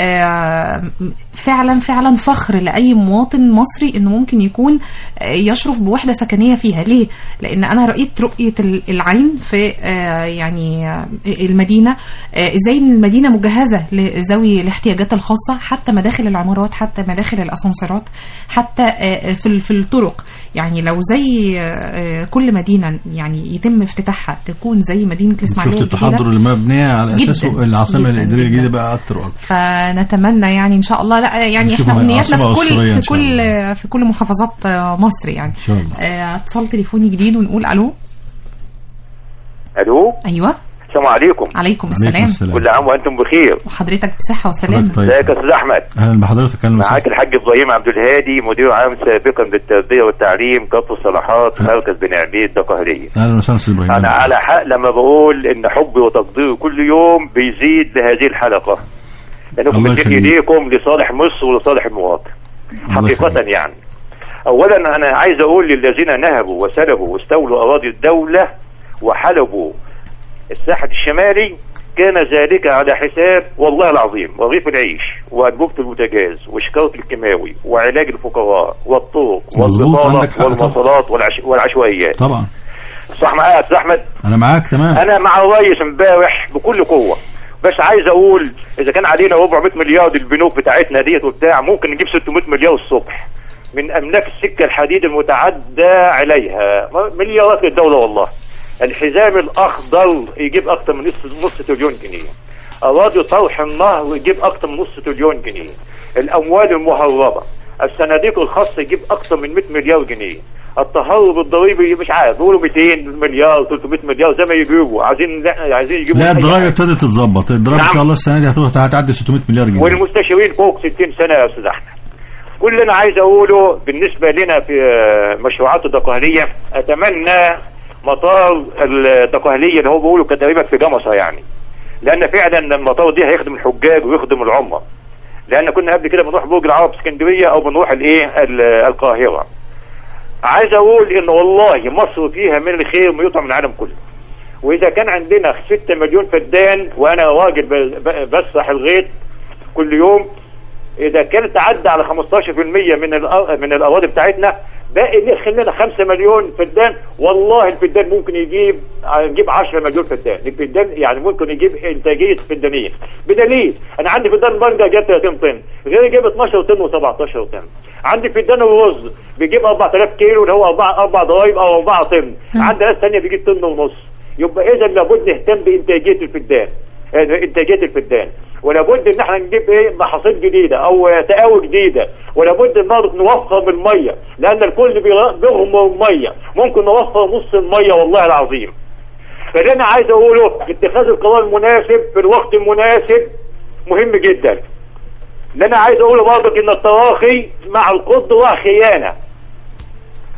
آه، فعلا فعلا فخر لأي مواطن مصري إنه ممكن يكون آه، يشرف بوحدة سكنية فيها ليه؟ لأن أنا رأيت رؤية ال- العين في آه، يعني آه، المدينة آه، إزاي إن المدينة مجهزة لذوي الاحتياجات الخاصة حتى مداخل العمارات حتى مداخل الأسانسيرات حتى آه، في ال- في الطرق يعني لو زي آه، كل مدينة يعني يتم افتتاحها تكون زي مدينة الإسماعيلية شفت الجديدة التحضر اللي مبنيه على جداً، اساسه العاصمه جداً، الاداريه جداً. الجديده بقى اكتر واكتر فنتمنى يعني ان شاء الله لا يعني نشوف احنا امنياتنا عاصمة في كل أسطورية إن في شاء كل في كل محافظات آه، مصر يعني ان شاء الله آه، اتصال تليفوني جديد ونقول الو الو ايوه السلام عليكم عليكم عليكم السلام السلام كل عام وانتم بخير وحضرتك بصحه وسلامه حضرتك طيب ازيك يا استاذ احمد اهلا بحضرتك اهلا معاك وسهلا الحاج ابراهيم عبد الهادي مدير عام سابقا بالتربيه والتعليم كفر الصلاحات مركز بني عبيد دقهليه اهلا وسهلا استاذ ابراهيم انا على حق لما بقول ان حبي وتقديري كل يوم بيزيد لهذه الحلقه لانكم الله بتجي يخليك. ايديكم لصالح مصر ولصالح المواطن الله حقيقة يخليك. يعني أولا أنا عايز أقول للذين نهبوا وسلبوا واستولوا أراضي الدولة وحلبوا الساحل الشمالي كان ذلك على حساب والله العظيم رغيف العيش وأنبوبة البوتاجاز وشكارة الكيماوي وعلاج الفقراء والطرق مظبوط، عندك والبطالة حق طبعا. والمواصلات والعش... والعشوائيات طبعا صح معايا يا أستاذ أحمد انا معاك تمام انا مع الريس امبارح بكل قوه بس عايز اقول اذا كان علينا 400 مليار البنوك بتاعتنا ديت وبتاع ممكن نجيب 600 مليار الصبح من املاك السكه الحديد المتعدى عليها مليارات للدوله والله الحزام الاخضر يجيب اكتر من نص نص تريليون جنيه اراضي طرح النهر يجيب اكتر من نص تريليون جنيه الاموال المهربه الصناديق الخاصه يجيب اكتر من 100 مليار جنيه التهرب الضريبي مش عارف بيقولوا 200 مليار 300 مليار زي ما يجيبوا عايزين لا عايزين يجيبوا لا أي الضرايب حاجة. ابتدت تتظبط الضرايب ان نعم. شاء الله السنه دي هتو- هتعدي 600 مليار جنيه والمستشارين فوق 60 سنه يا استاذ احمد كل اللي انا عايز اقوله بالنسبه لنا في آه، مشروعات الدقهليه اتمنى مطار الدقهليه اللي هو بيقولوا كان تقريبا في جمصه يعني لان فعلا المطار دي هيخدم الحجاج ويخدم العمره لان كنا قبل كده بنروح برج العرب اسكندريه او بنروح الايه ال- القاهره عايز اقول ان والله مصر فيها من الخير ما يطعم من العالم كله واذا كان عندنا 6 مليون فدان وانا راجل ب- ب- بسرح الغيط كل يوم اذا كان تعدى على 15% من الأر- من الاراضي بتاعتنا باقي ليه خلينا 5 مليون فدان والله الفدان ممكن يجيب يجيب 10 مليون فدان الفدان يعني ممكن يجيب انتاجيه فدانيه بدليل انا عندي فدان بنجا جاب 30 طن غير يجيب 12 طن و17 طن عندي فدان الرز بيجيب 4000 كيلو اللي هو اربع اربع ضرايب او 4 طن عندي ناس ثانيه بيجيب طن ونص يبقى اذا لابد نهتم بانتاجيه الفدان آه، انتاجيه الفدان ولابد ان احنا نجيب ايه محاصيل جديده او آه، تقاوي جديده ولابد برضه نوفر من الميه لان الكل بيغ- بيغمر الميه ممكن نوفر نص الميه والله العظيم فاللي انا عايز اقوله اتخاذ القرار المناسب في الوقت المناسب مهم جدا اللي انا عايز اقوله برضك ان التراخي مع القدوه خيانه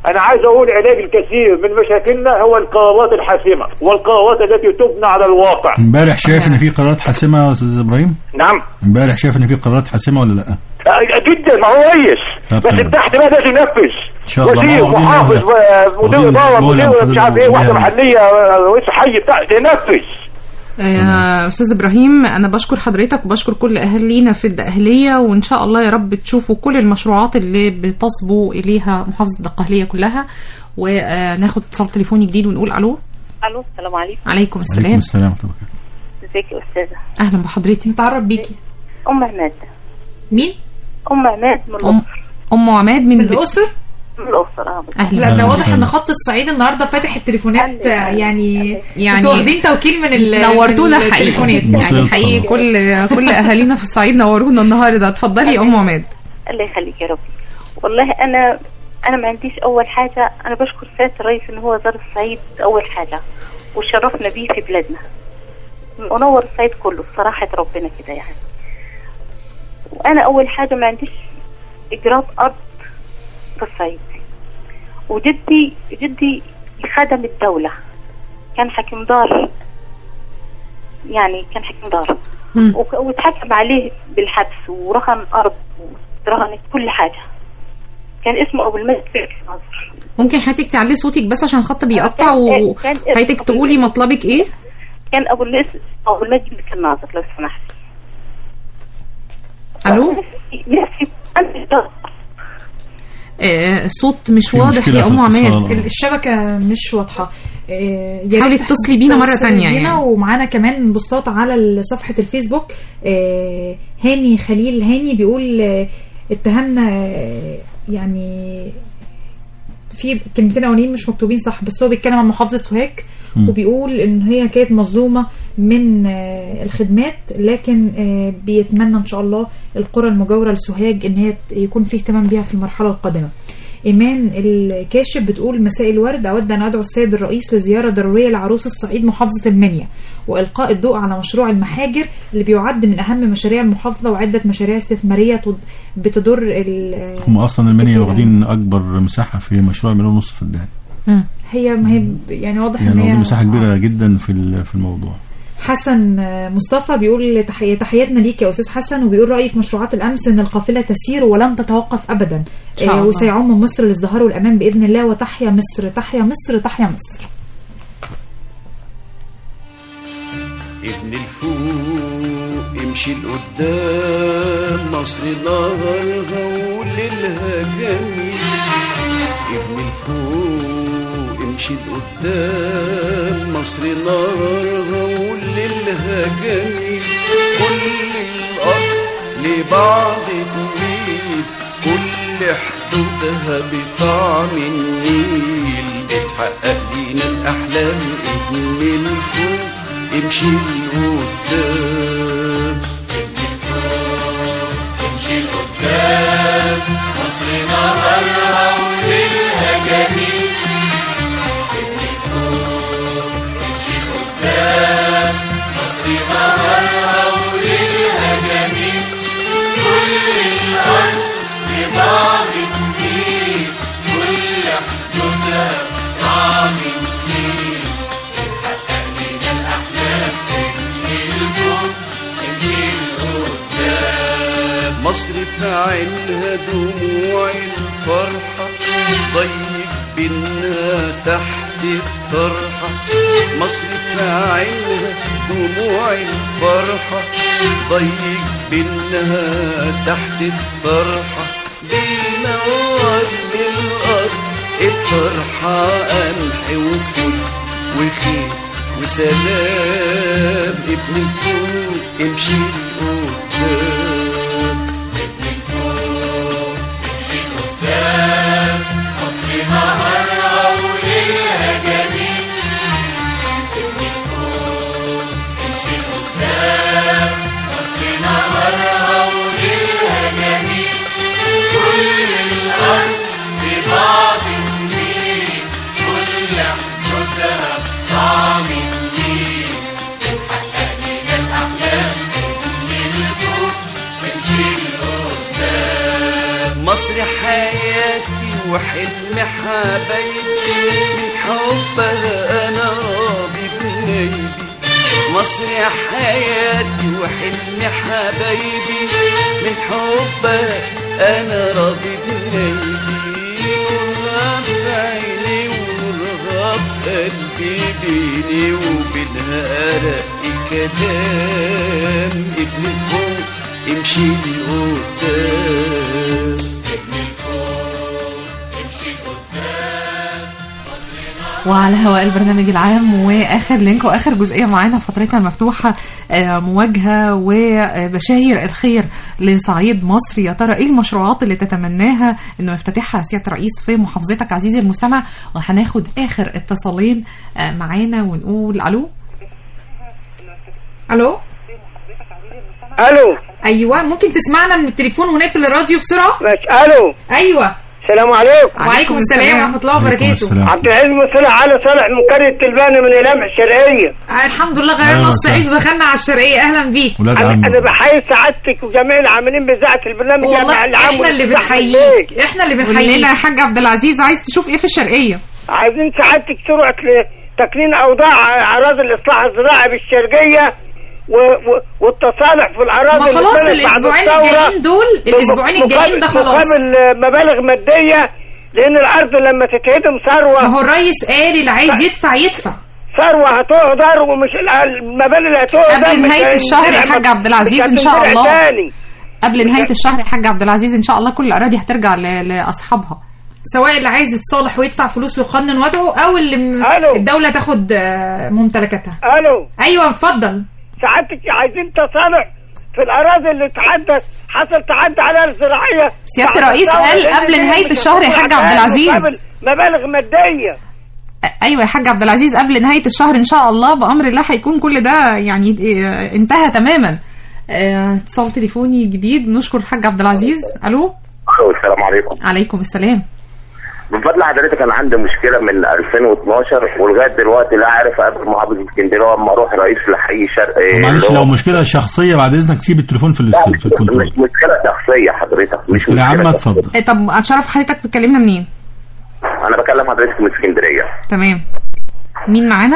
انا عايز اقول علاج الكثير من مشاكلنا هو القرارات الحاسمه والقرارات التي تبنى على الواقع امبارح شايف ان في قرارات حاسمه يا استاذ ابراهيم نعم امبارح شايف ان في قرارات حاسمه ولا لا آه، جدا ما هو ريس طب بس تمام. تحت بقى لازم ينفذ ان شاء الله وزير واخدين محافظ مهلة. و- مدير واخدين اداره مهلة مدير مش عارف ايه وخدوا واحده مهلة. محليه آه، رئيس حي بتاع تنفذ آه، استاذ ابراهيم انا بشكر حضرتك وبشكر كل اهالينا في الدقهليه وان شاء الله يا رب تشوفوا كل المشروعات اللي بتصبوا اليها محافظه الدقهليه كلها وناخد اتصال تليفوني جديد ونقول الو الو السلام عليكم عليكم السلام عليكم السلام ورحمه الله وبركاته. ازيك يا استاذه اهلا بحضرتك نتعرف بيكي ام عماد مين ام عماد من ام ام عماد من الاقصر من الاقصر اه بالظبط. اهلا لا ده واضح وسهلا. ان خط الصعيد النهارده فاتح التليفونات آه، يعني يعني انتوا واخدين توكيل من ال نورتونا من حقيقي التليفونات يعني وصلت حقيقي صلاح. كل كل اهالينا في الصعيد نورونا النهارده اتفضلي يا ام عماد الله يخليك يا رب والله انا انا ما عنديش اول حاجه انا بشكر سياده الرئيس ان هو زار الصعيد اول حاجه وشرفنا بيه في بلادنا ونور الصعيد كله بصراحه ربنا كده يعني وانا اول حاجه ما عنديش اجراء ارض في الصعيد وجدي جدي خدم الدوله كان حكيم دار يعني كان حكيم دار مم. وك- واتحكم عليه بالحبس ورهن ارض ورهنت كل حاجه كان اسمه ابو المجد فكر ناصر ممكن حضرتك تعلي صوتك بس عشان الخط بيقطع كان- كان اسمه وحضرتك أبو تقولي مطلبك ايه كان ابو الاس ابو المجد فكر ناصر لو سمحت الو نفسي أنت- آه، صوت مش في واضح مشكلة يا في ام عماد الاتصال. الشبكه مش واضحه آه، يا حاولي ريت تتصلي بينا مرة تتصلي تانية بينا يعني. ومعانا كمان بوستات على صفحه الفيسبوك آه، هاني خليل هاني بيقول آه، اتهمنا آه، يعني في كلمتين اولين مش مكتوبين صح بس هو بيتكلم عن محافظه سوهاج مم. وبيقول ان هي كانت مظلومه من آه، الخدمات لكن آه، بيتمنى ان شاء الله القرى المجاوره لسوهاج ان هي ت- يكون في اهتمام بيها في المرحله القادمه ايمان الكاشف بتقول مساء الورد اود ان ادعو السيد الرئيس لزياره ضروريه لعروس الصعيد محافظه المنيا والقاء الضوء على مشروع المحاجر اللي بيعد من اهم مشاريع المحافظه وعده مشاريع استثماريه تد- بتضر ال- هم اصلا المنيا واخدين اكبر مساحه في مشروع مليون ونص في الدهن هي ما هي يعني واضح ان يعني هي واخدين مساحه كبيره جدا في ال- في الموضوع حسن مصطفى بيقول تحية تحياتنا ليك يا استاذ حسن وبيقول رايي في مشروعات الامس ان القافله تسير ولن تتوقف ابدا شاء آه، الله. وسيعم مصر الازدهار والامان باذن الله وتحيا مصر تحيا مصر تحيا مصر ابن الفوق امشي لقدام مصر نهارها وليلها جميل ابن الفوق امشي لقدام مصر نهارها وليلها جميل كل الارض لبعض تميل كل حدودها بطعم النيل بتحقق لينا الاحلام ابن الفوق امشي لقدام امشي لقدام مصر نهارها وليلها جميل ابني فوق امشي لقدام مصر نهارها وليلها جميل كل الأرض لبعض تميل كل حدودها طعم النيل بتحقق لنا الأحلام امشي لفوق امشي لقدام مصر في عينها دموع الفرحة ضيق بينها تحت الطرحة مصر في عينها دموع الفرحة ضيق بينها تحت الطرحة بينور للأرض الطرحة قمح وفل وخير وسلام ابن الفوق امشي لقدام امشي لقدام مصر نهارها وليلها جميل ابني فوق امشي لقدام مصر نهارها وليلها جميل كل الأرض ببعض النيل كل حدودها طعم النيل بتحقق لنا الأحلام ابني الفوق وحلم حبايبي من حبها انا راضي بنيبي مصر يا حياتي وحلم حبايبي من حبها انا راضي بنيبي نورها في عيني ونورها في قلبي بيني وبينها ارق كلام ابن فوق امشي لقدام ابن فوق امشي قدام وعلى هواء البرنامج العام واخر لينك واخر جزئيه معانا في فترتنا المفتوحه آه، مواجهه وبشاير الخير لصعيد مصر يا ترى ايه المشروعات اللي تتمناها انه يفتتحها سياده الرئيس في محافظتك عزيزي المستمع وهناخد اخر اتصالين آه، معانا ونقول الو الو الو ايوه ممكن تسمعنا من التليفون ونقفل الراديو بسرعه ماشي الو ايوه السلام عليكم وعليكم السلام ورحمه الله وبركاته عبد العزيز مصلح علي صالح من قريه تلبانه من اللمع الشرقيه آه، الحمد لله غيرنا أهلا الصعيد وسهلا. ودخلنا على الشرقيه اهلا بيك انا أنا بحيي سعادتك وجميع العاملين بإذاعة البرنامج والله يا العام احنا اللي والإصلاح بنحييك احنا اللي قول بنحييك لنا يا حاج عبد العزيز عايز تشوف ايه في الشرقيه عايزين سعادتك سرعة لتكنين أوضاع أراضي الإصلاح الزراعي بالشرقية و... و... والتصالح في الأراضي ما اللي خلاص كانت بعد الأسبوعين الثورة الجايين دول، الأسبوعين مقابل- الجايين ده خلاص. مقابل مبالغ مادية لأن الأرض لما تتهدم ثروة ما هو الريس قال اللي عايز يدفع يدفع ثروة هتهدر ومش ال- المبالغ اللي هتهدر قبل مش نهايه هن- الشهر يا مش حاج عبد العزيز ان شاء هتنزرع الله تاني. قبل نهايه الشهر يا حاج عبد العزيز ان شاء الله كل الاراضي هترجع ل- لاصحابها سواء اللي عايز يتصالح ويدفع فلوس ويقنن وضعه او اللي م... الدوله تاخد آه، ممتلكاتها الو ايوه اتفضل سعادتك عايزين تصالح في الاراضي اللي تعدى حصل تعدى عليها الزراعيه سيادة بعد الرئيس الثورة، قال لأن قبل هي نهاية مش الشهر يا هتكون حاج عبد عشان العزيز. مقابل مبالغ ماديه ايوه يا حاج عبد العزيز قبل نهايه الشهر ان شاء الله بامر الله هيكون كل ده يعني آه، انتهى تماما آه، اتصال تليفوني جديد نشكر الحاج عبد العزيز الو الو السلام عليكم عليكم السلام من فضل حضرتك انا عندي مشكله من 2012 ولغايه دلوقتي لا عارف اقابل محافظ اسكندريه واما اروح رئيس الحي شرق معلش اللي هو- لو مشكله شخصيه بعد اذنك سيب التليفون في الاست- في الكنترول مش مشكله شخصيه حضرتك مش مشكله عامه اتفضل آه، طب اتشرف حضرتك بتكلمنا منين انا بكلم حضرتك من اسكندريه تمام مين معانا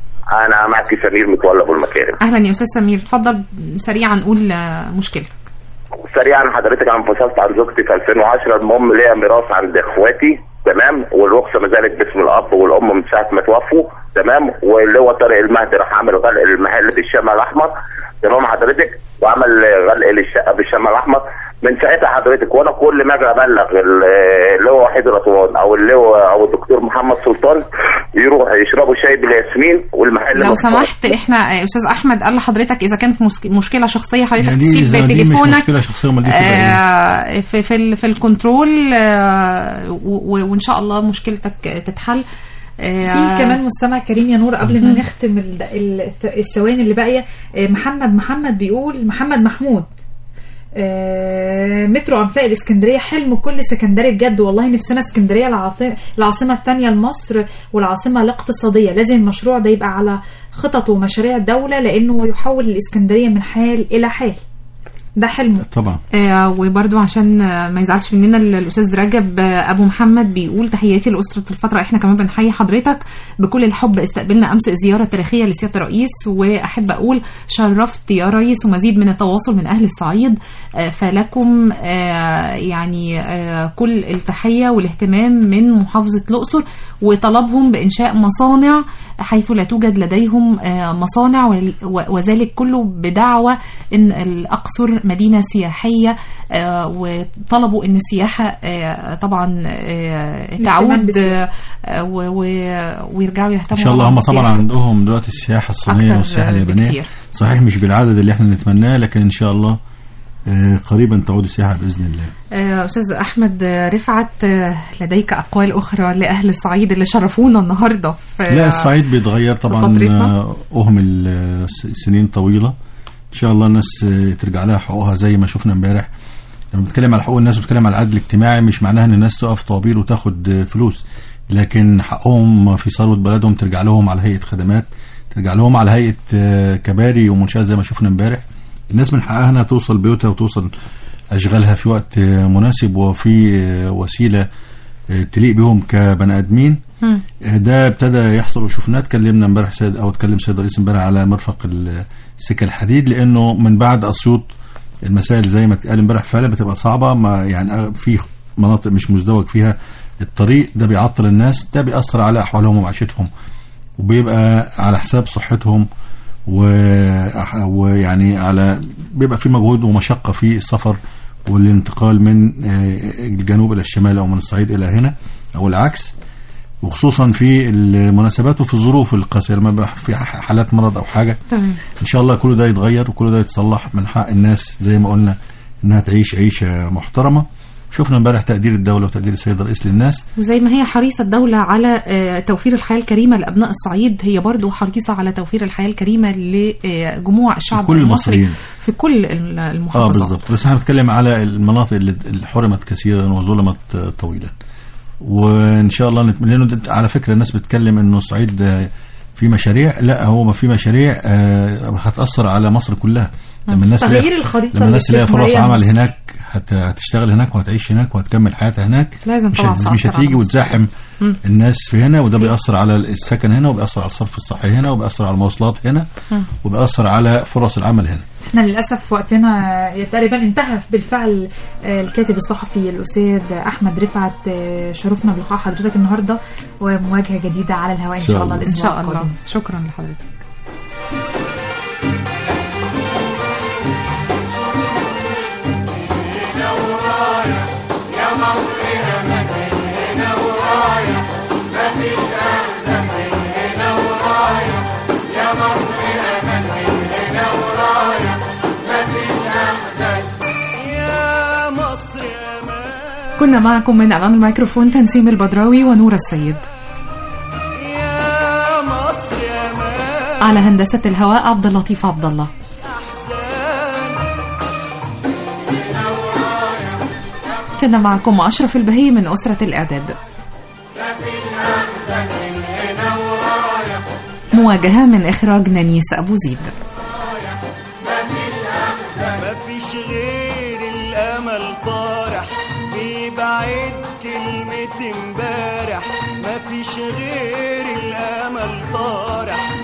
انا معك سمير متولى ابو المكارم اهلا يا استاذ سمير اتفضل سريعا قول آه، مشكلتك سريعا حضرتك انا انفصلت عن زوجتي في 2010 المهم ليا ميراث عند اخواتي تمام والرخصه ما زالت باسم الاب والام من ساعه ما توفوا تمام واللي هو طارق المهدي راح عمل غلق المحل بالشمع الاحمر تمام حضرتك وعمل غلق للشقه بالشمع الاحمر من ساعتها حضرتك وانا كل ما اجي ابلغ ال- اللي هو وحيد رضوان او اللي هو او الدكتور محمد سلطان يروح يشربوا شاي بالياسمين والمحل لو مفتوح. سمحت احنا آه، استاذ احمد قال لحضرتك اذا كانت مسك- مشكله شخصيه حضرتك يعني دي تسيب إذا دي مش تليفونك مشكله شخصيه امال دي تبقى إيه؟ آه، في في ال- في الكنترول آه، و- و- وان شاء الله مشكلتك تتحل آه، في كمان مستمع كريم يا نور قبل ما نختم ال- ال- الثواني اللي باقيه آه، محمد محمد بيقول محمد محمود آه، مترو انفاق الاسكندريه حلم كل سكندري بجد والله نفسنا اسكندريه العاصمه العاصمه الثانيه لمصر والعاصمه الاقتصاديه لازم المشروع ده يبقى على خطط ومشاريع الدوله لانه يحول الاسكندريه من حال الى حال ده حلمه طبعا آه، وبرضو عشان آه، ما يزعلش مننا ال- الاستاذ رجب آه، ابو محمد بيقول تحياتي لاسره الفتره احنا كمان بنحيي حضرتك بكل الحب استقبلنا امس الزياره التاريخيه لسياده الرئيس واحب اقول شرفت يا ريس ومزيد من التواصل من اهل الصعيد آه، فلكم آه، يعني آه، كل التحيه والاهتمام من محافظه الاقصر وطلبهم بانشاء مصانع حيث لا توجد لديهم آه، مصانع وال- و- وذلك كله بدعوى ان الاقصر مدينه سياحيه آه، وطلبوا ان السياحه آه، طبعا آه، الاهتمام تعود بالسياحة. آه، و- و- ويرجعوا يهتموا ان شاء الله هم طبعا بالسياحة. عندهم دلوقتي السياحه الصينيه أكتر والسياحه اليابانيه بكتير. صحيح مش بالعدد اللي احنا نتمناه لكن ان شاء الله آه، قريبا تعود السياحه باذن الله آه، أستاذ أحمد آه، رفعت آه، لديك أقوال أخرى لأهل الصعيد اللي شرفونا النهاردة في لا الصعيد بيتغير طبعا فترتنا. آه، اهمل آه، س- سنين طويله ان شاء الله الناس آه، ترجع لها حقوقها زي ما شفنا امبارح لما بنتكلم على حقوق الناس بنتكلم على العدل الاجتماعي مش معناها ان الناس تقف طوابير وتاخد آه، فلوس لكن حقهم في ثروه بلدهم ترجع لهم على هيئه خدمات ترجع لهم على هيئه آه، كباري ومنشات زي ما شفنا امبارح الناس من حقها انها توصل بيوتها وتوصل اشغالها في وقت آه، مناسب وفي آه، وسيله آه، تليق بهم كبني ادمين مم. آه، ده ابتدى يحصل وشفناه اتكلمنا امبارح سيد او اتكلم سيد رئيس امبارح على مرفق ال- السكه الحديد لانه من بعد اسيوط المسائل زي ما اتقال امبارح فعلا بتبقى صعبه ما يعني في مناطق مش مزدوج فيها الطريق ده بيعطل الناس ده بيأثر على احوالهم ومعيشتهم وبيبقى على حساب صحتهم و... ويعني على بيبقى في مجهود ومشقة في السفر والانتقال من آه، الجنوب إلى الشمال أو من الصعيد إلى هنا أو العكس وخصوصا في المناسبات وفي الظروف القاسية لما بيبقى في ح- حالات مرض أو حاجة تمام إن شاء الله كل ده يتغير وكل ده يتصلح من حق الناس زي ما قلنا إنها تعيش عيشة محترمة شفنا امبارح تقدير الدولة وتقدير السيد الرئيس للناس وزي ما هي حريصة الدولة على آه، توفير الحياة الكريمة لأبناء الصعيد هي برضو حريصة على توفير الحياة الكريمة لجموع الشعب لكل المصري المصريين. في كل ال- اه المحافظات بالظبط بس احنا بنتكلم على المناطق اللي اللي حرمت كثيرا وظلمت آه، طويلا وان شاء الله نت... لانه ده- على فكره الناس بتتكلم انه الصعيد آه، في مشاريع لا هو ما في مشاريع آه، هتاثر على مصر كلها لما الناس تغيير تلاقي- الخريطة لما الناس تلاقي فرص الاستثمارية عمل لمصر. هناك هت... هتشتغل هناك وهتعيش هناك وهتكمل حياتها هناك لازم مش, طبعاً هت... تأثر مش على هتيجي مصر. وتزاحم مم. الناس في هنا وده بيأثر على السكن هنا وبيأثر على الصرف الصحي هنا وبيأثر على المواصلات هنا مم. وبيأثر على فرص العمل هنا احنا للاسف وقتنا آه، تقريبا انتهى بالفعل آه، الكاتب الصحفي الاستاذ احمد رفعت آه، شرفنا بلقاء حضرتك النهارده ومواجهه جديده على الهواء ان شاء الله إن الاسبوع شاء الله القادم شكرا لحضرتك يا مصر أمل هنا ورايا مفيش أحزان هنا ورايا يا مصر أمل هنا ورايا مفيش أحزان يا مصر كنا معكم من أمام الميكروفون تنسيم البدراوي ونور السيد يا مصر أمل على هندسة الهواء عبد اللطيف عبد الله كنا معكم أشرف البهي من أسرة الإعداد مفيش أحزان هنا ورايا مواجهة من إخراج نانيس أبو زيد مفيش أحزان مفيش غير الأمل طارح بيبعد كلمة امبارح مفيش غير الأمل طارح